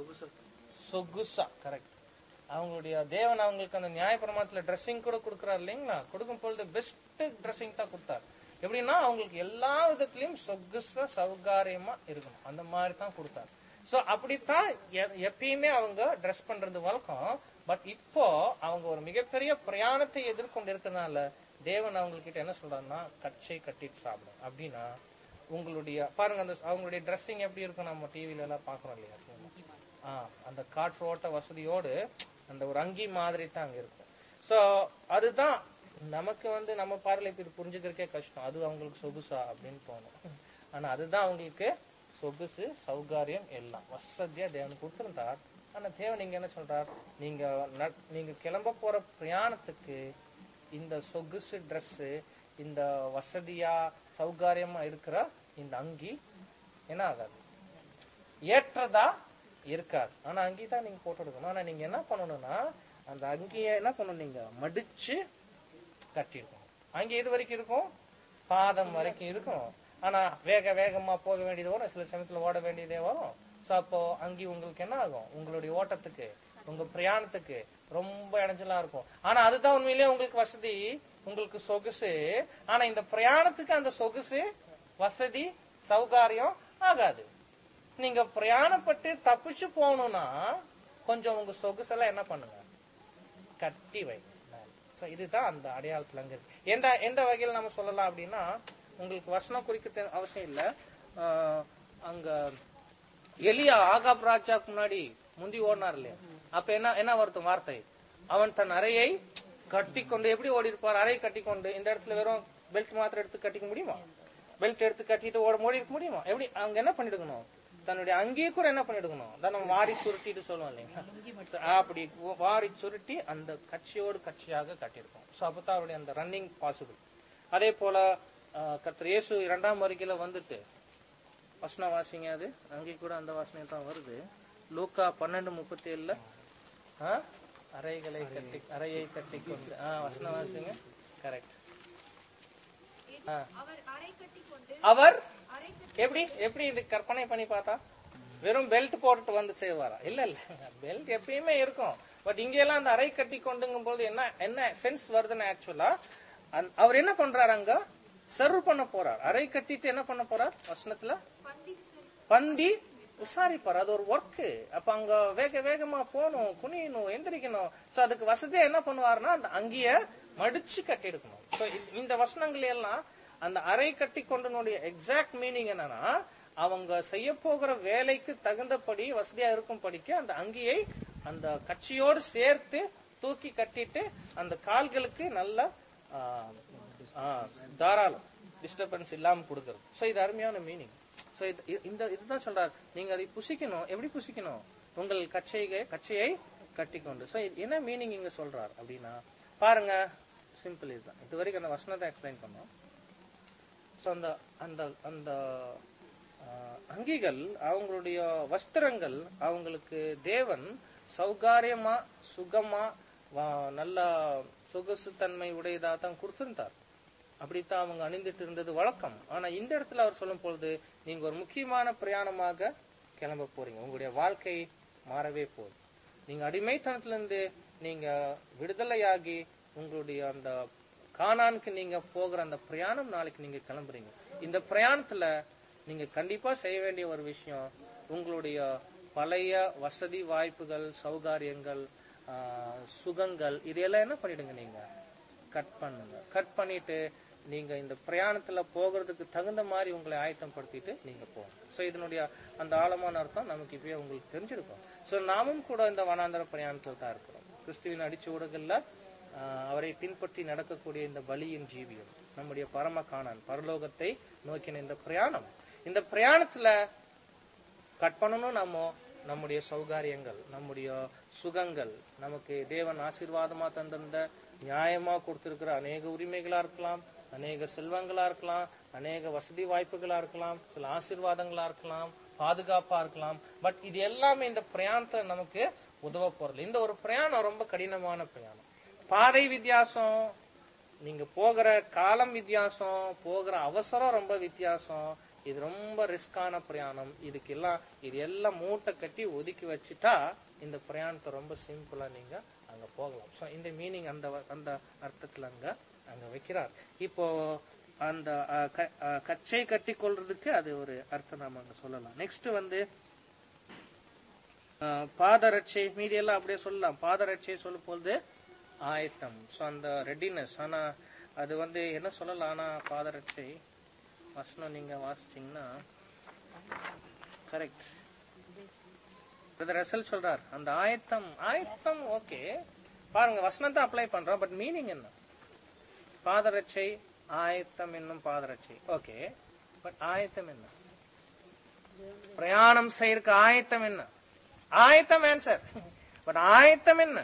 சொகுசா கரெக்ட் அவங்களுடைய தேவன் அவங்களுக்கு அந்த நியாயப்பிரமாணத்துல ட்ரெஸ்ஸிங் கூட கொடுக்கறாரு இல்லைங்களா கொடுக்கும் பொழுது பெஸ்ட் ட்ரெஸ்ஸிங் தான் கொடுத்தாரு எப்படின்னா அவங்களுக்கு எல்லா விதத்திலயும் சொகுசா சௌகாரியமா இருக்கணும் அந்த மாதிரி தான் கொடுத்தாரு சோ அப்படித்தான் எ- எப்பயுமே அவங்க ட்ரெஸ் பண்றது வழக்கம் பட் இப்போ அவங்க ஒரு மிகப்பெரிய பிரயாணத்தை எதிர்கொண்டு இருக்கறனால தேவன் அவங்க கிட்ட என்ன சொல்றாருன்னா கச்சை கட்டிட்டு சாப்பிடும் அப்படின்னா உங்களுடைய பாருங்க அந்த அவங்களுடைய ட்ரெஸ்ஸிங் எப்படி இருக்கும் நம்ம டிவில எல்லாம் பாக்குறோம் இல்லையா ஆ, அந்த காற்று ஓட்ட வசதியோடு அந்த ஒரு அங்கி மாதிரி தான் அங்க இருக்கும் சோ அதுதான் நமக்கு வந்து நம்ம பார்வையில இப்ப இது புரிஞ்சுக்கிறதுக்கே கஷ்டம் அது அவங்களுக்கு சொகுசா அப்படின்னு தோணும் ஆனா அதுதான் அவங்களுக்கு சொகுசு சௌகாரியம் எல்லாம் வசதியா தேவன் கொடுத்திருந்தார் ஆனா தேவன் நீங்க என்ன சொல்றார் நீங்க நட்- நீங்க கிளம்ப போற பிரயாணத்துக்கு இந்த சொகுசு Dress இந்த வசதியா சௌகாரியமா இருக்கிற இந்த அங்கி என்ன ஆகாது ஏற்றதா இருக்காது ஆனா அங்கி தான் நீங்க போட்டு எடுக்கணும் ஆனா நீங்க என்ன பண்ணணும்னா அந்த அங்கிய என்ன பண்ணணும் நீங்க மடிச்சு கட்டிருக்கணும் அங்கி எது வரைக்கும் இருக்கும் பாதம் வரைக்கும் இருக்கும் ஆனா வேக வேகமா போக வேண்டியது வரும் சில சமயத்துல ஓட வேண்டியதே வரும் சோ அப்போ அங்கி உங்களுக்கு என்ன ஆகும் உங்களுடைய ஓட்டத்துக்கு உங்க பிரயாணத்துக்கு ரொம்ப இடைஞ்சலா இருக்கும் ஆனா அதுதான் உண்மையிலேயே உங்களுக்கு வசதி உங்களுக்கு சொகுசு ஆனா இந்த பிரயாணத்துக்கு அந்த சொகுசு வசதி சௌகாரியம் ஆகாது நீங்க பிரயாணப்பட்டு தப்பிச்சு போகணும்னா கொஞ்சம் உங்க சொகுசெல்லாம் என்ன பண்ணுங்க கட்டி வை So, இதுதான் அந்த அடையாளத்துல அங்க இருக்கு எந்த எந்த வகையில் நம்ம சொல்லலாம் அப்படின்னா உங்களுக்கு வசனம் குறிக்க தே- அவசியம் இல்ல ஆஹ், அங்க எலியா ஆகாப் ராஜாக்கு முன்னாடி முந்தி ஓடினார் இல்லையா அப்ப என்ன என்ன வருத்தம் வார்த்தை அவன் தன் அறையை கட்டிக்கொண்டு எப்படி ஓடி இருப்பார் அறை கட்டிக்கொண்டு இந்த இடத்துல வெறும் பெல்ட் மாத்திரம் எடுத்து கட்டிக்க முடியுமா பெல்ட் எடுத்து கட்டிட்டு ஓட ஓடி இருக்க முடியுமா எப்படி அங்க என்ன பண்ணிடுக்கணும் தன்னுடைய அங்கேயே கூட என்ன பண்ணிடுக்கணும் அதான் நம்ம வாரி சுருட்டிட்டு சொல்லுவோம் இல்லைங்களா அப்படி வாரி சுருட்டி அந்த கட்சியோடு கட்சியாக கட்டியிருக்கோம் சோ அப்பதான் அவருடைய அந்த ரன்னிங் பாசிபிள் அதே போல ஆஹ், கர்த்தர் இயேசு இரண்டாம் வருகையில வந்துட்டு வசனம் வாசிங்க அது அங்கே கூட அந்த வாசனை தான் வருது லூக்கா பன்னெண்டு முப்பத்தி ஏழுல அறைகளை கட்டி அறையை கட்டி கொண்டு ஆ வசனம் வாசிங்க கரெக்ட் அவர் அறை கட்டிக் கொண்டு அவர் அறை எப்படி எப்படி இது கற்பனை பண்ணி பார்த்தா வெறும் பெல்ட் போட்டுட்டு வந்து செய்வாரா இல்ல இல்ல பெல்ட் எப்பயுமே இருக்கும் பட் இங்க எல்லாம் அந்த அறை கட்டி கொண்டுங்கும் போது என்ன என்ன சென்ஸ் வருதுன்னு ஆக்சுவலா அவர் என்ன பண்றாரு அங்க சர்வ் பண்ண போறார் அறை கட்டிட்டு என்ன பண்ண போறார் வசனத்துல பந்தி விசாரி- பந்தி விசாரிப்பார் அது ஒரு ஒர்க் அப்ப அங்க வேக வேகமா போகணும் குனியணும் எந்திரிக்கணும் சோ அதுக்கு வசதியா என்ன பண்ணுவாருன்னா அந்த அங்கேய மடிச்சு கட்டி எடுக்கணும் சோ இந்த வசனங்கள் எல்லாம் அந்த அறை கட்டி கொண்டனுடைய எக்ஸாக்ட் மீனிங் என்னன்னா அவங்க செய்ய போகிற வேலைக்கு தகுந்தபடி வசதியா இருக்கும் படிக்க அந்த அங்கியை அந்த கட்சியோடு சேர்த்து தூக்கி கட்டிட்டு அந்த கால்களுக்கு நல்ல ஆ, ஆ, தாராளம் டிஸ்டர்பன்ஸ் இல்லாம கொடுக்கறது சோ இது அருமையான மீனிங் சோ இந்த இதுதான் சொல்றாரு நீங்க அதை புசிக்கணும் எப்படி புசிக்கணும் உங்கள் கச்சையை கச்சையை கட்டிக்கொண்டு சோ என்ன மீனிங் இங்க சொல்றார் அப்படின்னா பாருங்க சிம்பிள் இதுதான் இது வரைக்கும் அந்த வசனத்தை எக்ஸ்பிளைன் பண்ணோம் சோ அந்த அந்த அந்த ஆஹ், அங்கிகள் அவங்களுடைய வஸ்திரங்கள் அவங்களுக்கு தேவன் சௌகாரியமா சுகமா வா- நல்ல சொகுசு தன்மை உடையதா தான் கொடுத்திருந்தார் அப்படித்தான் அவங்க அணிந்துட்டு இருந்தது வழக்கம் ஆனா இந்த இடத்துல அவர் சொல்லும் பொழுது நீங்க ஒரு முக்கியமான பிரயாணமாக கிளம்ப போறீங்க உங்களுடைய வாழ்க்கை மாறவே போகுது நீங்க அடிமைத்தனத்திலிருந்து நீங்க விடுதலையாகி உங்களுடைய அந்த கானானுக்கு நீங்க போகிற அந்த பிரயாணம் நாளைக்கு நீங்க கிளம்புறீங்க இந்த பிரயாணத்துல நீங்க கண்டிப்பா செய்ய வேண்டிய ஒரு விஷயம் உங்களுடைய பழைய வசதி வாய்ப்புகள் சௌகாரியங்கள் ஆஹ், சுகங்கள் இதெல்லாம் என்ன பண்ணிடுங்க நீங்க கட் பண்ணுங்க கட் பண்ணிட்டு நீங்க இந்த பிரயாணத்துல போகிறதுக்கு தகுந்த மாதிரி உங்களை ஆயத்தம் படுத்திட்டு நீங்க போகணும் சோ இதனுடைய அந்த ஆழமான அர்த்தம் நமக்கு இப்பயே உங்களுக்கு தெரிஞ்சிருக்கும் சோ நாமும் கூட இந்த வனாந்தர பிரயாணத்தில் தான் இருக்கிறோம் கிறிஸ்துவின் அடிச்சுவடுகள்ல ஆஹ், அவரை பின்பற்றி நடக்கக்கூடிய இந்த பலியின் ஜீவியம் நம்முடைய பரம காணான் பரலோகத்தை நோக்கின இந்த பிரயாணம் இந்த பிரயாணத்துல கட் பண்ணணும் நம்ம நம்முடைய சௌகாரியங்கள் நம்முடைய சுகங்கள் நமக்கு தேவன் ஆசீர்வாதமா தந்திருந்த நியாயமா கொடுத்திருக்கிற அநேக உரிமைகளா இருக்கலாம் அநேக செல்வங்களா இருக்கலாம் அநேக வசதி வாய்ப்புகளா இருக்கலாம் சில ஆசீர்வாதங்களா இருக்கலாம் பாதுகாப்பா இருக்கலாம் பட் இது எல்லாமே இந்த பிரயாணத்துல நமக்கு உதவ போறது இந்த ஒரு பிரயாணம் ரொம்ப கடினமான பிரயாணம் பாதை வித்தியாசம் நீங்க போகிற காலம் வித்தியாசம் போகிற அவசரம் ரொம்ப வித்தியாசம் இது ரொம்ப ரிஸ்கான பிரயாணம் இதுக்கு எல்லாம் இது எல்லாம் மூட்டை கட்டி ஒதுக்கி வச்சுட்டா இந்த பிரயாணத்தை ரொம்ப சிம்பிளா நீங்க அங்க போகலாம் சோ இந்த மீனிங் அந்த வ- அந்த அர்த்தத்துல அங்க அங்க வைக்கிறார் இப்போ அந்த அஹ், க- அஹ், கச்சை கட்டி கொள்றதுக்கு அது ஒரு அர்த்தம் நாம அங்க சொல்லலாம் நெக்ஸ்ட் வந்து அஹ், பாதரட்சை மீதி எல்லாம் அப்படியே சொல்லலாம் பாதரட்சை சொல்லும் பொழுது ஆயத்தம் ஸோ அந்த ரெடினஸ் ஆனா அது வந்து என்ன சொல்லலாம் ஆனா பாதரட்சை வசனம் நீங்க வாசிச்சீங்கன்னா கரெக்ட் பிரதர் ரசல் சொல்றார் அந்த ஆயத்தம் ஆயத்தம் ஓகே பாருங்க வசனத்தை அப்ளை பண்றோம் பட் மீனிங் என்ன பாதரட்சை ஆயத்தம் என்னும் பாதரட்சை ஓகே பட் ஆயத்தம் என்ன பிரயாணம் செய்யறதுக்கு ஆயத்தம் என்ன ஆயத்தம் ஆன்சர் பட் ஆயத்தம் என்ன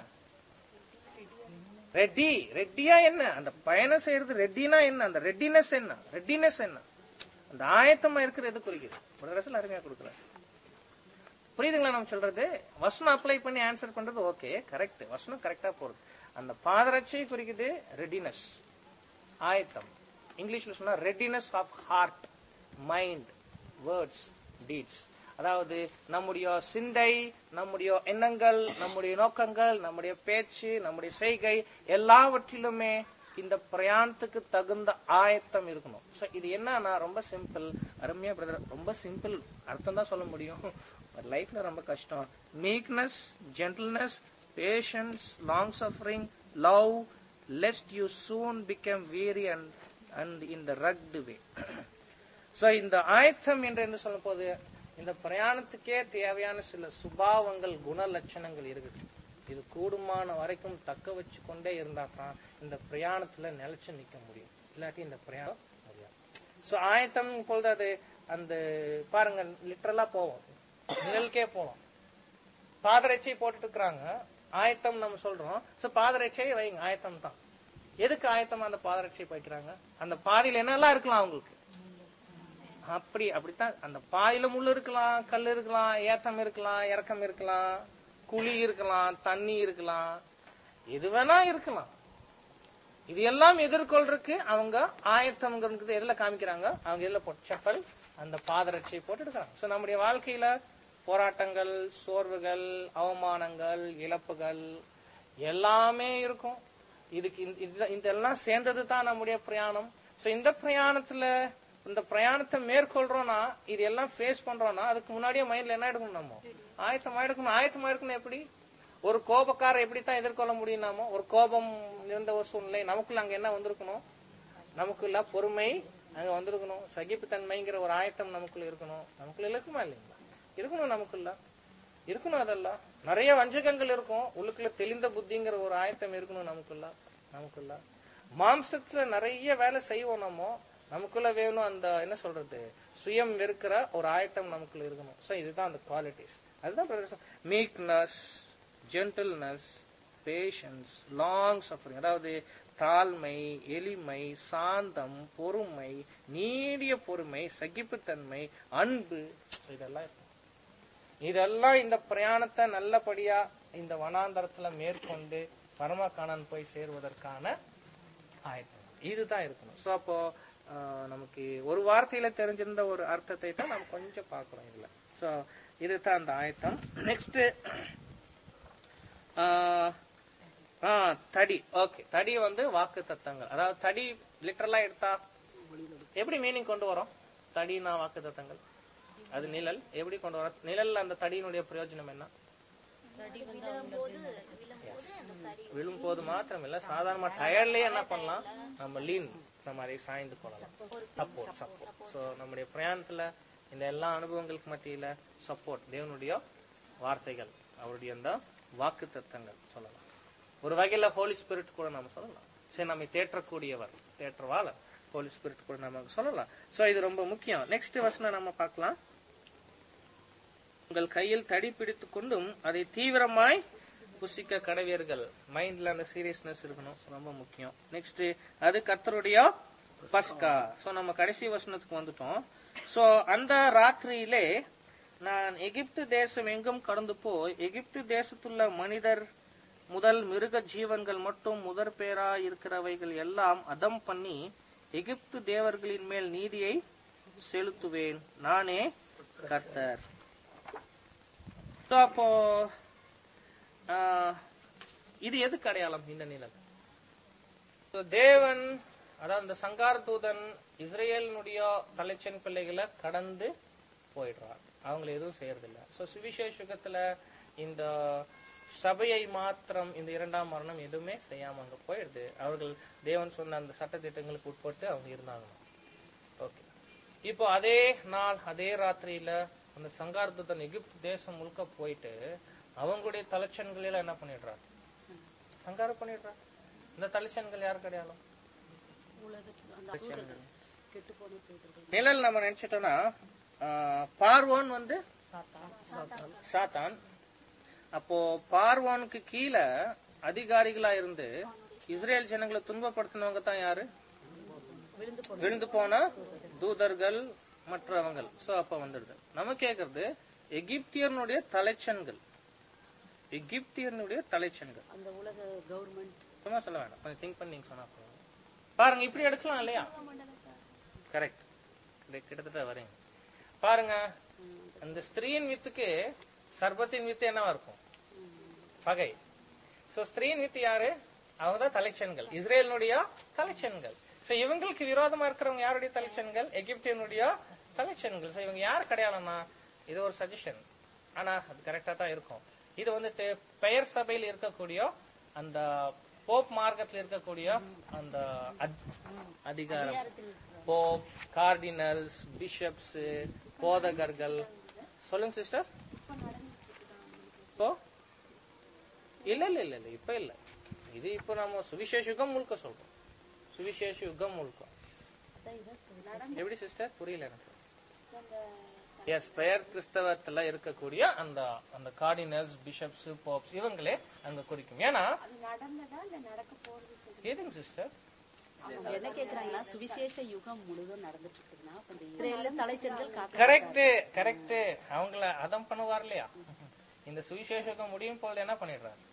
ரெட்டி ரெட்டியா என்ன அந்த பயணம் செய்யறது ரெட்டினா என்ன அந்த ரெட்டினஸ் என்ன ரெட்டினஸ் என்ன அந்த ஆயத்தமா இருக்கிறது எது குறிக்குது ஒரு ரசல் அருமையா கொடுக்குறாரு புரியுதுங்களா நம்ம சொல்றது வசனம் அப்ளை பண்ணி ஆன்சர் பண்றது ஓகே கரெக்ட் வசனம் கரெக்டா போறது அந்த பாதரட்சை குறிக்குது ரெடினஸ் ஆயத்தம் இங்கிலீஷ்ல சொன்னா readiness of heart mind words deeds அதாவது நம்முடைய சிந்தை நம்முடைய எண்ணங்கள் நம்முடைய நோக்கங்கள் நம்முடைய பேச்சு நம்முடைய செய்கை எல்லாவற்றிலுமே இந்த பிரயாணத்துக்கு தகுந்த ஆயத்தம் இருக்கணும் So, இது என்னன்னா ரொம்ப சிம்பிள் அருமையா பிரதர் ரொம்ப சிம்பிள் அர்த்தம் தான் சொல்ல முடியும் லைஃப்ல ரொம்ப கஷ்டம் meekness gentleness patience long suffering love lest you soon become weary and and in the rugged way so இந்த ஆயத்தம் என்று என்ன சொல்லும் போது இந்த பிரயாணத்துக்கே தேவையான சில சுபாவங்கள் குண லட்சணங்கள் இருக்குது இது கூடுமான வரைக்கும் தக்க வச்சு கொண்டே இருந்தா தான் இந்த பிரயாணத்துல நிலைச்சு நிக்க முடியும் இல்லாட்டி இந்த பிரயாணம் முடியாது சோ ஆயத்தம் பொழுது அது அந்த பாருங்க லிட்டரலா போவோம் நிழலுக்கே போவோம் பாதரட்சை போட்டுட்டு இருக்கிறாங்க ஆயத்தம் நம்ம சொல்றோம் சோ பாதரட்சையை வைங்க ஆயத்தம் தான் எதுக்கு ஆயத்தமா அந்த பாதரட்சை வைக்கிறாங்க அந்த பாதையில என்னெல்லாம் இருக்கலாம் அவங்களுக்கு அப்படி அப்படித்தான் அந்த பாதையில முள் இருக்கலாம் கல் இருக்கலாம் ஏத்தம் இருக்கலாம் இறக்கம் இருக்கலாம் குழி இருக்கலாம் தண்ணி இருக்கலாம் எது வேணா இருக்கலாம் இது எல்லாம் எதிர்கொள்றதுக்கு அவங்க ஆயத்தம்ங்கிறது எதுல காமிக்கிறாங்க அவங்க எதுல போட்டு செப்பல் அந்த பாதரட்சியை போட்டு எடுக்கிறாங்க சோ நம்முடைய வாழ்க்கையில போராட்டங்கள் சோர்வுகள் அவமானங்கள் இழப்புகள் எல்லாமே இருக்கும் இதுக்கு இந்த- இந்த- இதெல்லாம் சேர்ந்தது தான் நம்முடைய பிரயாணம் சோ இந்த பிரயாணத்துல இந்த பிரயாணத்தை மேற்கொள்றோம்னா இது எல்லாம் ஃபேஸ் பண்றோம்னா அதுக்கு முன்னாடியே மைண்ட்ல என்ன எடுக்கணும் நம்ம ஆயத்தமா எடுக்கணும் ஆயத்தமா எடுக்கணும் எப்படி ஒரு கோபக்கார எப்படித்தான் எதிர்கொள்ள முடியும் நாமோ ஒரு கோபம் இருந்த ஒரு சூழ்நிலை நமக்குள்ள அங்க என்ன வந்திருக்கணும் நமக்குள்ள பொறுமை அங்க வந்திருக்கணும் சகிப்புத்தன்மைங்கிற ஒரு ஆயத்தம் நமக்குள்ள இருக்கணும் நமக்குள்ள இருக்குமா இல்லைங்களா இருக்கணும் நமக்குள்ள இருக்கணும் அதெல்லாம் நிறைய வஞ்சகங்கள் இருக்கும் உள்ளுக்குள்ள தெளிந்த புத்திங்கிற ஒரு ஆயத்தம் இருக்கணும் நமக்குள்ள நமக்குள்ள மாம்சத்துல நிறைய வேலை செய்வோம் நம்ம நமக்குள்ள வேணும் அந்த என்ன சொல்றது சுயம் வெறுக்கிற ஒரு ஆயத்தம் நமக்குள்ள இருக்கணும் சோ இதுதான் அந்த குவாலிட்டிஸ் அதுதான் meekness gentleness patience long suffering அதாவது தாழ்மை எளிமை சாந்தம் பொறுமை நீடிய பொறுமை சகிப்புத்தன்மை அன்பு இதெல்லாம் இருக்கும் இதெல்லாம் இந்த பிரயாணத்தை நல்லபடியா இந்த வனாந்தரத்துல மேற்கொண்டு பரமகாணன் போய் சேருவதற்கான ஆயத்தம் இதுதான் இருக்கணும் சோ அப்போ ஆஹ், நமக்கு ஒரு வார்த்தையில தெரிஞ்சிருந்த ஒரு அர்த்தத்தை தான் நம்ம கொஞ்சம் பார்க்கிறோம் இதுல சோ இதுதான் அந்த ஆயத்தம் நெக்ஸ்ட் தடி ஓகே தடி வந்து வாக்கு தத்தங்கள் அதாவது தடி லிட்டரலா எடுத்தா எப்படி மீனிங் கொண்டு வரோம் தடினா வாக்கு தத்தங்கள் அது நிழல் எப்படி கொண்டு வரோம் நிழல்ல அந்த தடியினுடைய பிரயோஜனம் என்ன விழும் போது மாத்திரம் இல்ல சாதாரணமா டயர்லயே என்ன பண்ணலாம் நம்ம லீன் இந்த மாதிரி சாய்ந்து கொள்ளலாம் சப்போர்ட் சப்போர்ட் சோ நம்முடைய பிரயாணத்துல இந்த எல்லா அனுபவங்களுக்கு மத்தியில சப்போர்ட் தேவனுடைய வார்த்தைகள் அவருடைய அந்த வாக்கு தத்தங்கள் சொல்லலாம் ஒரு வகையில ஹோலி ஸ்பிரிட் கூட நாம சொல்லலாம் சரி நம்மை தேற்றக்கூடியவர் தேற்றவாளர் ஹோலி ஸ்பிரிட் கூட நம்ம சொல்லலாம் சோ இது ரொம்ப முக்கியம் நெக்ஸ்ட் வசனம் நம்ம பார்க்கலாம் உங்கள் கையில் தடி பிடித்துக் கொண்டும் அதை தீவிரமாய் புசிக்க கடவியர்கள் மைண்ட்ல அந்த சீரியஸ்னஸ் இருக்கணும் ரொம்ப முக்கியம் நெக்ஸ்ட் அது கர்த்தருடைய பஸ்கா சோ நம்ம கடைசி வசனத்துக்கு வந்துட்டோம் சோ அந்த ராத்திரியிலே நான் எகிப்து தேசம் எங்கும் கடந்து போய் எகிப்து தேசத்துள்ள மனிதர் முதல் மிருக ஜீவன்கள் மட்டும் முதற் பேரா இருக்கிறவைகள் எல்லாம் அதம் பண்ணி எகிப்து தேவர்களின் மேல் நீதியை செலுத்துவேன் நானே கர்த்தர் So, அப்போ ஆஹ், இது எதுக்கு அடையாளம் இந்த நிழல் So, தேவன் அதாவது இந்த சங்கார தூதன் இஸ்ரேலினுடைய தலைச்சன் பிள்ளைகளை கடந்து போயிடுறார் அவங்களை எதுவும் செய்யறதில்ல சோ சுவிசேஷகத்துல இந்த சபையை மாத்திரம் இந்த இரண்டாம் மரணம் எதுவுமே செய்யாம அங்க போயிடுது அவர்கள் தேவன் சொன்ன அந்த சட்ட திட்டங்களுக்கு உட்பட்டு அவங்க இருந்தாங்க ஓகே இப்போ அதே நாள் அதே ராத்திரியில அந்த சங்கார்த்தன் எகிப்து தேசம் முழுக்க போயிட்டு அவங்களுடைய தலைச்சன்கள் எல்லாம் என்ன பண்ணிடுறார் சங்காரம் பண்ணிடுறார் இந்த தலைச்சன்கள் யாருக்கு அடையாளம் உலகத்துல அந்த தூதர்கள் கெட்டு போன தூதர்கள் நிழல் நம்ம நினைச்சிட்டோம்னா ஆஹ், பார்வோன் வந்து சாத்தான் சாத்தான் அப்போ பார்வோனுக்கு கீழே அதிகாரிகளா இருந்து இஸ்ரேல் ஜனங்களை துன்பப்படுத்தினவங்க தான் யாரு விழுந்து போன விழுந்து போன தூதர்கள் மற்றவங்கள் சோ அப்ப வந்துடுது நம்ம கேக்குறது எகிப்தியனுடைய தலைச்சன்கள் எகிப்தியனுடைய தலைச்சன்கள் அந்த உலக கவர்மெண்ட் சும்மா சொல்ல வேண்டாம் கொஞ்சம் திங்க் பண்ணி நீங்க சொன்னா போதும். பாருங்க இப்படி எடுக்கலாம் இல்லையா கரெக்ட் கிட்டத்தட்ட வரீங்க பாருங்க அந்த ஸ்திரீயின் வித்துக்கு சர்பத்தின் வித்து என்னவா இருக்கும் பகை சோ ஸ்திரீயின் வித்து யாரு அவங்க தான் தலைச்சன்கள் இஸ்ரேலினுடைய தலைச்சன்கள் சோ இவங்களுக்கு விரோதமா இருக்கிறவங்க யாருடைய தலைச்சன்கள் எகிப்தியனுடைய தலைச்சன்கள் சோ இவங்க யார் கிடையாதுன்னா இது ஒரு சஜஷன் ஆனா அது கரெக்டா தான் இருக்கும் இது வந்துட்டு பெயர் சபையில் இருக்கக்கூடிய அந்த போப் மார்க்கத்தில் இருக்கக்கூடிய அந்த அத்- அதிகாரம் போப் கார்டினல்ஸ் பிஷப்ஸ் போதகர்கள் சொல்லுங்க சிஸ்டர் இப்போ இல்ல இல்ல இல்ல இல்ல இப்ப இல்ல இது இப்போ நம்ம சுவிசேஷ யுகம் முழுக்க சொல்றோம் சுவிசேஷ யுகம் முழுக்க எப்படி சிஸ்டர் புரியல எனக்கு எஸ் பெயர் கிறிஸ்தவத்துல இருக்கக்கூடிய அந்த அந்த கார்டினல்ஸ் பிஷப்ஸ் போப்ஸ் இவங்களே அங்க குறிக்கும் ஏன்னா அது நடந்ததா இல்ல நடக்க போறது சொல்றீங்க எதுங்க சிஸ்டர் அவங்க என்ன கேக்குறாங்கன்னா சுவிசேஷ யுகம் முழுதும் நடந்துட்டு இருக்குதுன்னா அப்ப இந்த இஸ்ரேல்ல தலைச்சர்கள் காக்க கரெக்ட் கரெக்ட் அவங்கள அதம் பண்ணுவார் இல்லையா இந்த சுவிசேஷகம் முடியும் பொழுது என்ன பண்ணிடுறாரு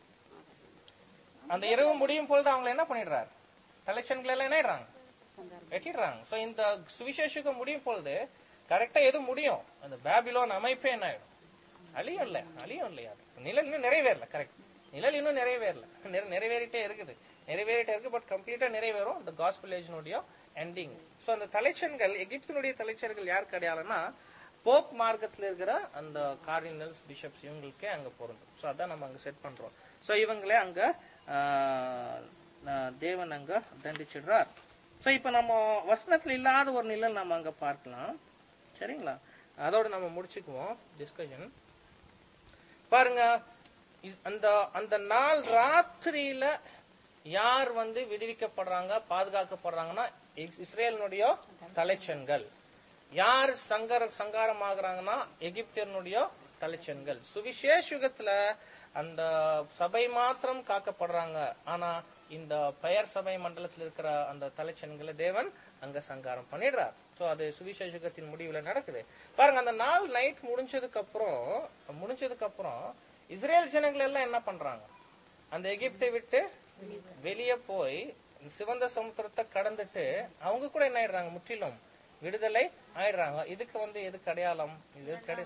அந்த இரவு முடியும் பொழுது அவங்க என்ன பண்ணிடுறாரு தலைச்சன்கள் எல்லாம் என்ன ஆயிடுறாங்க வெட்டிடுறாங்க சோ இந்த சுவிசேஷகம் முடியும் பொழுது கரெக்டா எது முடியும் அந்த பேபிலோன் அமைப்பே என்ன ஆயிடும் அழியும் இல்ல அழியும் இல்லையா நிழல் இன்னும் நிறைவேறல கரெக்ட் நிழல் இன்னும் நிறைவேறல நிறை- நிறைவேறிட்டே இருக்குது நிறைவேறிட்டே இருக்கு பட் கம்ப்ளீட்டா நிறைவேறும் இந்த காஸ்பிள் ஏஜினுடைய எண்டிங் சோ அந்த தலைச்சன்கள் எகிப்தினுடைய தலைச்சர்கள் யார் கிடையாதுன்னா போப் மார்க்கத்துல இருக்கிற அந்த கார்டினல்ஸ் பிஷப்ஸ் இவங்களுக்கே அங்க பொருந்தும் சோ அதான் நம்ம அங்க செட் பண்றோம் சோ இவங்களே அங்க ஆஹ், ஆஹ், தேவன் அங்க தண்டிச்சிடுறார் சோ இப்ப நம்ம வசனத்துல இல்லாத ஒரு நிழல் நம்ம அங்க பார்க்கலாம் சரிங்களா அதோட நம்ம முடிச்சுக்குவோம் டிஸ்கஷன் பாருங்க இஸ்- அந்த அந்த நாள் ராத்திரியில யார் வந்து விடுவிக்கப்படுறாங்க பாதுகாக்கப்படுறாங்கன்னா இஸ்- இஸ்ரேலினுடைய தலைச்சன்கள் யார் சங்கர சங்காரம் ஆகுறாங்கன்னா எகிப்தியனுடைய தலைச்சன்கள் சுவிசேஷ யுகத்துல அந்த சபை மாத்திரம் காக்கப்படுறாங்க ஆனா இந்த பெயர் சபை மண்டலத்தில் இருக்கிற அந்த தலைச்சன்களை தேவன் அங்க சங்காரம் பண்ணிடுறார் சோ அது சுவிசேஷ யுகத்தின் முடிவுல நடக்குது பாருங்க அந்த நாள் நைட் முடிஞ்சதுக்கு அப்புறம் முடிஞ்சதுக்கு அப்புறம் இஸ்ரேல் ஜனங்கள் எல்லாம் என்ன பண்றாங்க அந்த எகிப்தை விட்டு வெளியே போய் சிவந்த சமுத்திரத்தை கடந்துட்டு அவங்க கூட என்ன ஆயிடுறாங்க முற்றிலும் விடுதலை ஆயிடுறாங்க இதுக்கு வந்து எதுக்கு அடையாளம் இது கிடை-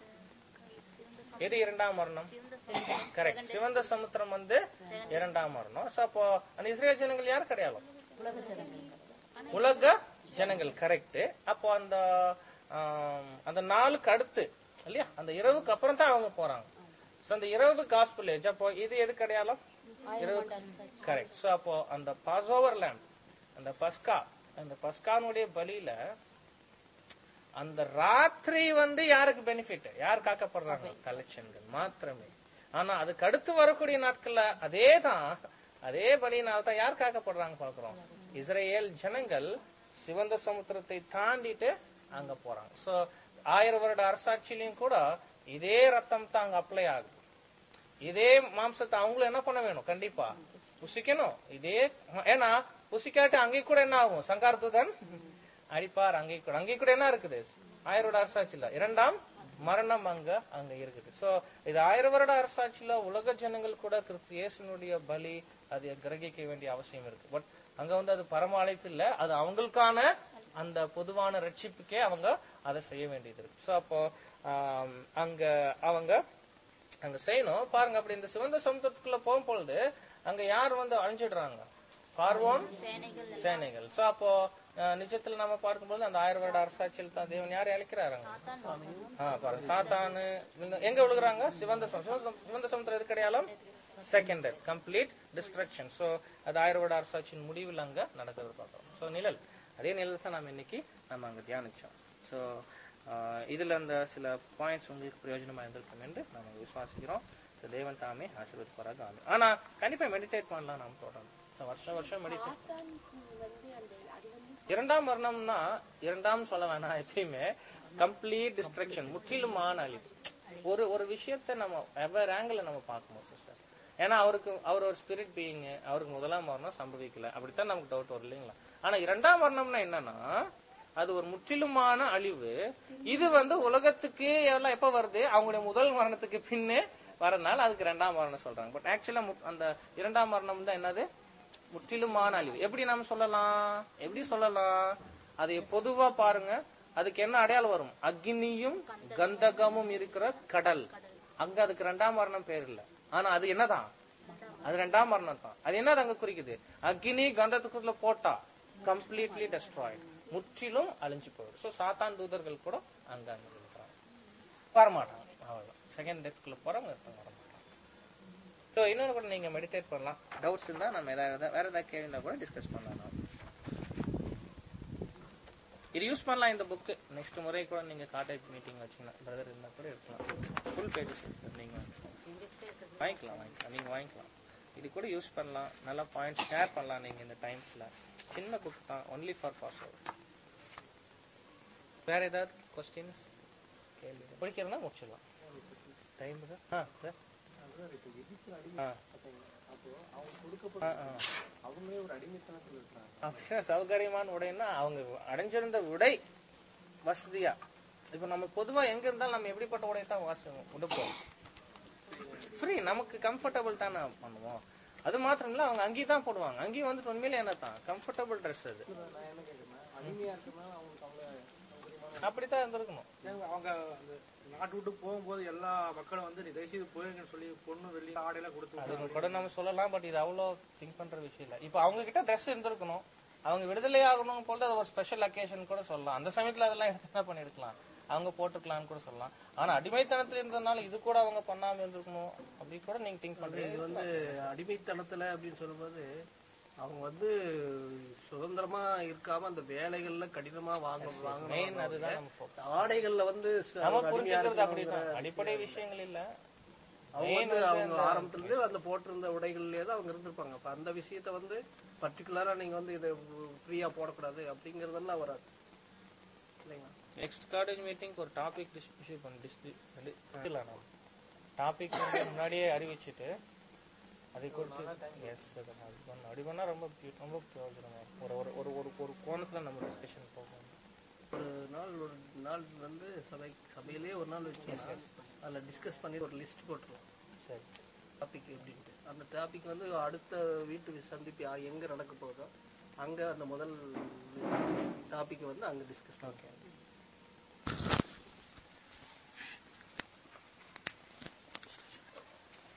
எது இரண்டாம் மரணம் கரெக்ட் சிவந்த சமுத்திரம் வந்து இரண்டாம் மரணம் சோ அப்போ அந்த இஸ்ரேல் ஜனங்கள் யார் கிடையாளம் உலக ஜனங்கள் கரெக்ட் அப்போ அந்த ஆம், அந்த நாளுக்கு அடுத்து இல்லையா அந்த இரவுக்கு அப்புறம் தான் அவங்க போறாங்க சோ அந்த இரவு காஸ்பிள் ஏஜ் அப்போ இது எதுக்கு அடையாளம் இரவு கரெக்ட் சோ அப்போ அந்த பாஸ் ஓவர் லேம்ப் அந்த பஸ்கா அந்த பஸ்கானுடைய பலியில அந்த ராத்திரி வந்து யாருக்கு பெனிஃபிட் யார் காக்கப்படுறாங்க தலைச்சன்கள் மாத்திரமே ஆனா அதுக்கு அடுத்து வரக்கூடிய நாட்கள்ல அதே தான் அதே பலியினால தான் யார் காக்கப்படுறாங்க பாக்குறோம் இஸ்ரேல் ஜனங்கள் சிவந்த சமுத்திரத்தை தாண்டிட்டு அங்க போறாங்க சோ ஆயிரம் வருட அரசாட்சியிலையும் கூட இதே ரத்தம் தான் அங்க அப்ளை ஆகுது இதே மாம்சத்தை அவங்களும் என்ன பண்ண வேணும் கண்டிப்பா புசிக்கணும் இதே ஏன்னா புசிக்காட்டு அங்கே கூட என்ன ஆகும் சங்காரத்துடன் அடிப்பார் அங்கே கூட அங்கே கூட என்ன இருக்குது ஆயிரம் வருட அரசாட்சியில இரண்டாம் மரணம் அங்க அங்க இருக்குது சோ இது ஆயிரம் வருட அரசாட்சியில உலக ஜனங்கள் கூட கிறிஸ்து இயேசுனுடைய பலி அதை கிரகிக்க வேண்டிய அவசியம் இருக்கு பட் அங்க வந்து அது பரம அழைப்பு இல்ல அது அவங்களுக்கான அந்த பொதுவான ரட்சிப்புக்கே அவங்க அதை செய்ய வேண்டியது இருக்கு சோ அப்போ ஆம், அங்க அவங்க அங்க செய்யணும் பாருங்க அப்படி இந்த சிவந்த சமுத்திரத்துக்குள்ள போகும் பொழுது அங்க யார் வந்து அழிஞ்சிடுறாங்க பார்வோன் சேனைகள் சோ அப்போ அஹ், நிஜத்துல நம்ம பார்க்கும்போது அந்த ஆயிரம் வருட அரசாட்சியில் தான் தேவன் யாரை அழைக்கிறாருங்க ஆ, பாருங்க சாத்தானு இந்த- எங்க விழுகுறாங்க சிவந்த சமு- சிவந்த- சிவந்த சமுத்திரம் எதுக்கு அடையாளம் செகண்ட் கம்ப்ளீட் டிஸ்ட்ரக்ஷன் சோ அது ஆயிரம் வருட அரசாட்சியின் முடிவில் அங்க நடக்கிறது பார்க்கிறோம் சோ நிழல் அதே நிழல் தான் நம்ம இன்னைக்கு நம்ம அங்க தியானிச்சோம் சோ இதுல அந்த சில பாயிண்ட்ஸ் உங்களுக்கு பிரயோஜனமா இருந்திருக்கும் என்று நம்ம விசுவாசிக்கிறோம் So, தேவன் தாமே ஆசீர்வதிப்பாராக ஆமென். ஆனா கண்டிப்பா மெடிடேட் பண்ணலாம் நம்ம தொடர்ந்து So, வருஷம் வருஷம் மெடிடேட் வந்து அந்த அது வந்து இரண்டாம் மரணம்னா இரண்டாம் சொல்ல வேணாம் எப்பயுமே கம்ப்ளீட் டிஸ்ட்ரக்ஷன் முற்றிலுமான அழிவு ஒரு ஒரு விஷயத்த நம்ம வெவ்வேறு ஆங்கிள் நம்ம பார்க்கணும் சிஸ்டர் ஏன்னா அவருக்கு அவர் ஒரு ஸ்பிரிட் பீயிங் அவருக்கு முதலாம் மரணம் சம்பவிக்கல அப்படித்தான் நமக்கு டவுட் வரும் இல்லைங்களா ஆனா இரண்டாம் மரணம்னா என்னன்னா அது ஒரு முற்றிலுமான அழிவு இது வந்து உலகத்துக்கு எல்லாம் எப்ப வருது அவங்களுடைய முதல் மரணத்துக்கு பின்னே வரதுனால அதுக்கு இரண்டாம் மரணம் சொல்றாங்க பட் ஆக்சுவலா அந்த இரண்டாம் மரணம் தான் என்னது முற்றிலுமான அழிவு எப்படி நாம சொல்லலாம் எப்படி சொல்லலாம் அது பொதுவா பாருங்க அதுக்கு என்ன அடையாளம் வரும் அக்னியும் கந்தகமும் இருக்கிற கடல் அங்க அதுக்கு ரெண்டாம் மரணம் பேர் இல்ல ஆனா அது என்னதான் அது ரெண்டாம் மரணம் தான் அது என்னது அங்க குறிக்குது அக்னி கந்தத்துக்குள்ள போட்டா கம்ப்ளீட்லி டெஸ்ட்ராய்டு முற்றிலும் அழிஞ்சு போயிடும் சோ சாத்தான் தூதர்கள் கூட அங்க அங்க இருக்கிறாங்க வரமாட்டாங்க அவ்வளவுதான் செகண்ட் டெத்குள்ள போறவங்க இருப்பாங்க வரமாட்டாங்க ஸோ இன்னொன்று கூட நீங்க மெடிடேட் பண்ணலாம் டவுட்ஸ் இருந்தா நம்ம ஏதாவது வேற ஏதாவது கேள்வி இருந்தா கூட டிஸ்கஸ் பண்ணலாம் நாம. இது யூஸ் பண்ணலாம் இந்த புக்கு நெக்ஸ்ட் முறை கூட நீங்க கான்டாக்ட் மீட்டிங் வச்சீங்கன்னா பிரதர் இருந்தா கூட இருக்கலாம் ஃபுல் பேஜஸ் இருக்கு நீங்க வாங்கிக்கலாம் வாங்கிக்கலாம் நீங்க வாங்கிக்கலாம் இது கூட யூஸ் பண்ணலாம் நல்ல பாயிண்ட் ஷேர் பண்ணலாம் நீங்க இந்த டைம்ஸ்ல சின்ன புக் தான் ஒன்லி ஃபார் பாஸ் வேற ஏதாவது கொஸ்டின்ஸ் கேள்வி படிக்கிறதுனா முடிச்சிடலாம் டைம் ஆ சார் ஆ அப்போ அவங்க கொடுக்கப்பட்ட ஆ ஆ அவங்களே ஒரு அடிமைத்தனத்தில் இருக்கிறாங்க அப்படின்னா சௌகரியமான உடைன்னா அவங்க அடைஞ்சிருந்த உடை வசதியா இப்ப நம்ம பொதுவா எங்க இருந்தாலும் நம்ம எப்படிப்பட்ட உடை தான் வாசுவோம் உடுப்போம் ஃப்ரீ நமக்கு கம்ஃபர்டபுள் தானே பண்ணுவோம் அது மாத்திரம் இல்ல அவங்க அங்கேயும் தான் போடுவாங்க அங்கேயும் வந்துட்டு உண்மையிலே என்ன தான் கம்ஃபர்டபுள் ட்ரெஸ் அது நான் என்ன கேட்குறேன்னா அடிமையா இருக்கிறதுனால அவங்களுக்கு அவங்க அப்படித்தான் இருந்திருக்கணும் ஏங்க, அவங்க அந்த நாட்டு விட்டு போகும்போது எல்லா மக்களும் வந்து நீ தயவுசெய்து போயிருங்கன்னு சொல்லி பொண்ணு வெள்ளி ஆடையெல்லாம் கொடுத்து அது கூட நம்ம சொல்லலாம் பட் இது அவ்வளோ திங்க் பண்ற விஷயம் இல்ல இப்ப அவங்க கிட்ட ட்ரெஸ் இருந்திருக்கணும் அவங்க விடுதலை ஆகணும் போல அது ஒரு ஸ்பெஷல் அக்கேஷன் கூட சொல்லலாம் அந்த சமயத்துல அதெல்லாம் எடுத்து என்ன பண்ணிருக்கலாம் அவங்க போட்டுக்கலாம்னு கூட சொல்லலாம் ஆனா அடிமைத்தனத்துல இருந்ததுனால இது கூட அவங்க பண்ணாம இருந்திருக்கணும் அப்படி கூட நீங்க திங்க் இது பண்றீங்க வந்து அடிமைத்தனத்துல அப்படின்னு சொல்லும்போது அவங்க வந்து சுதந்திரமா இருக்காம அந்த வேலைகள்ல கடினமா வாங்க வாங்க மெயின் அதுதான் நம்ம focus. ஆடைகள்ல வந்து ச- நம்ம அடிமையா புரிஞ்சுக்கிறது இருக்கணுங்கிற அப்படிதான் அடிப்படை விஷயங்கள் இல்ல அவங்க Main வந்து வந்து அவங்க அந்த- ஆரம்பத்துல இருந்து அந்த போட்டிருந்த உடைகள்லயே தான் அவங்க இருந்திருப்பாங்க அப்ப அந்த விஷயத்த வந்து பர்டிகுலரா நீங்க வந்து இதை ஃப்ரீயா போடக்கூடாது அப்படிங்கறதெல்லாம் வராது இல்லைங்களா நெக்ஸ்ட் காலேஜ் மீட்டிங் ஒரு டாபிக் டிஸ்கஸ் பண்ணி டிஸ்கலாம் நம்ம டாபிக் வந்து முன்னாடியே அறிவிச்சிட்டு அதை குறித்து எஸ் அது பண்ணணும் அப்படி பண்ணா ரொம்ப cute, ரொம்ப பிரயோஜனமா இருக்கும். ஒரு ஒரு ஒரு ஒரு ஒரு கோணத்துல நம்ம டிஸ்கஷன் போகும் ஒரு நாள் ஒரு நாள் வந்து சபை சபையிலேயே ஒரு நாள் வச்சு அதுல டிஸ்கஸ் பண்ணி ஒரு லிஸ்ட் போட்டுருவோம் சரி டாபிக் எப்படின்ட்டு அந்த டாபிக் வந்து அடுத்த வீட்டு சந்திப்பு யா- எங்க நடக்க போகுதோ அங்க அந்த முதல் டாபிக் வந்து அங்க டிஸ்கஸ் ஓகே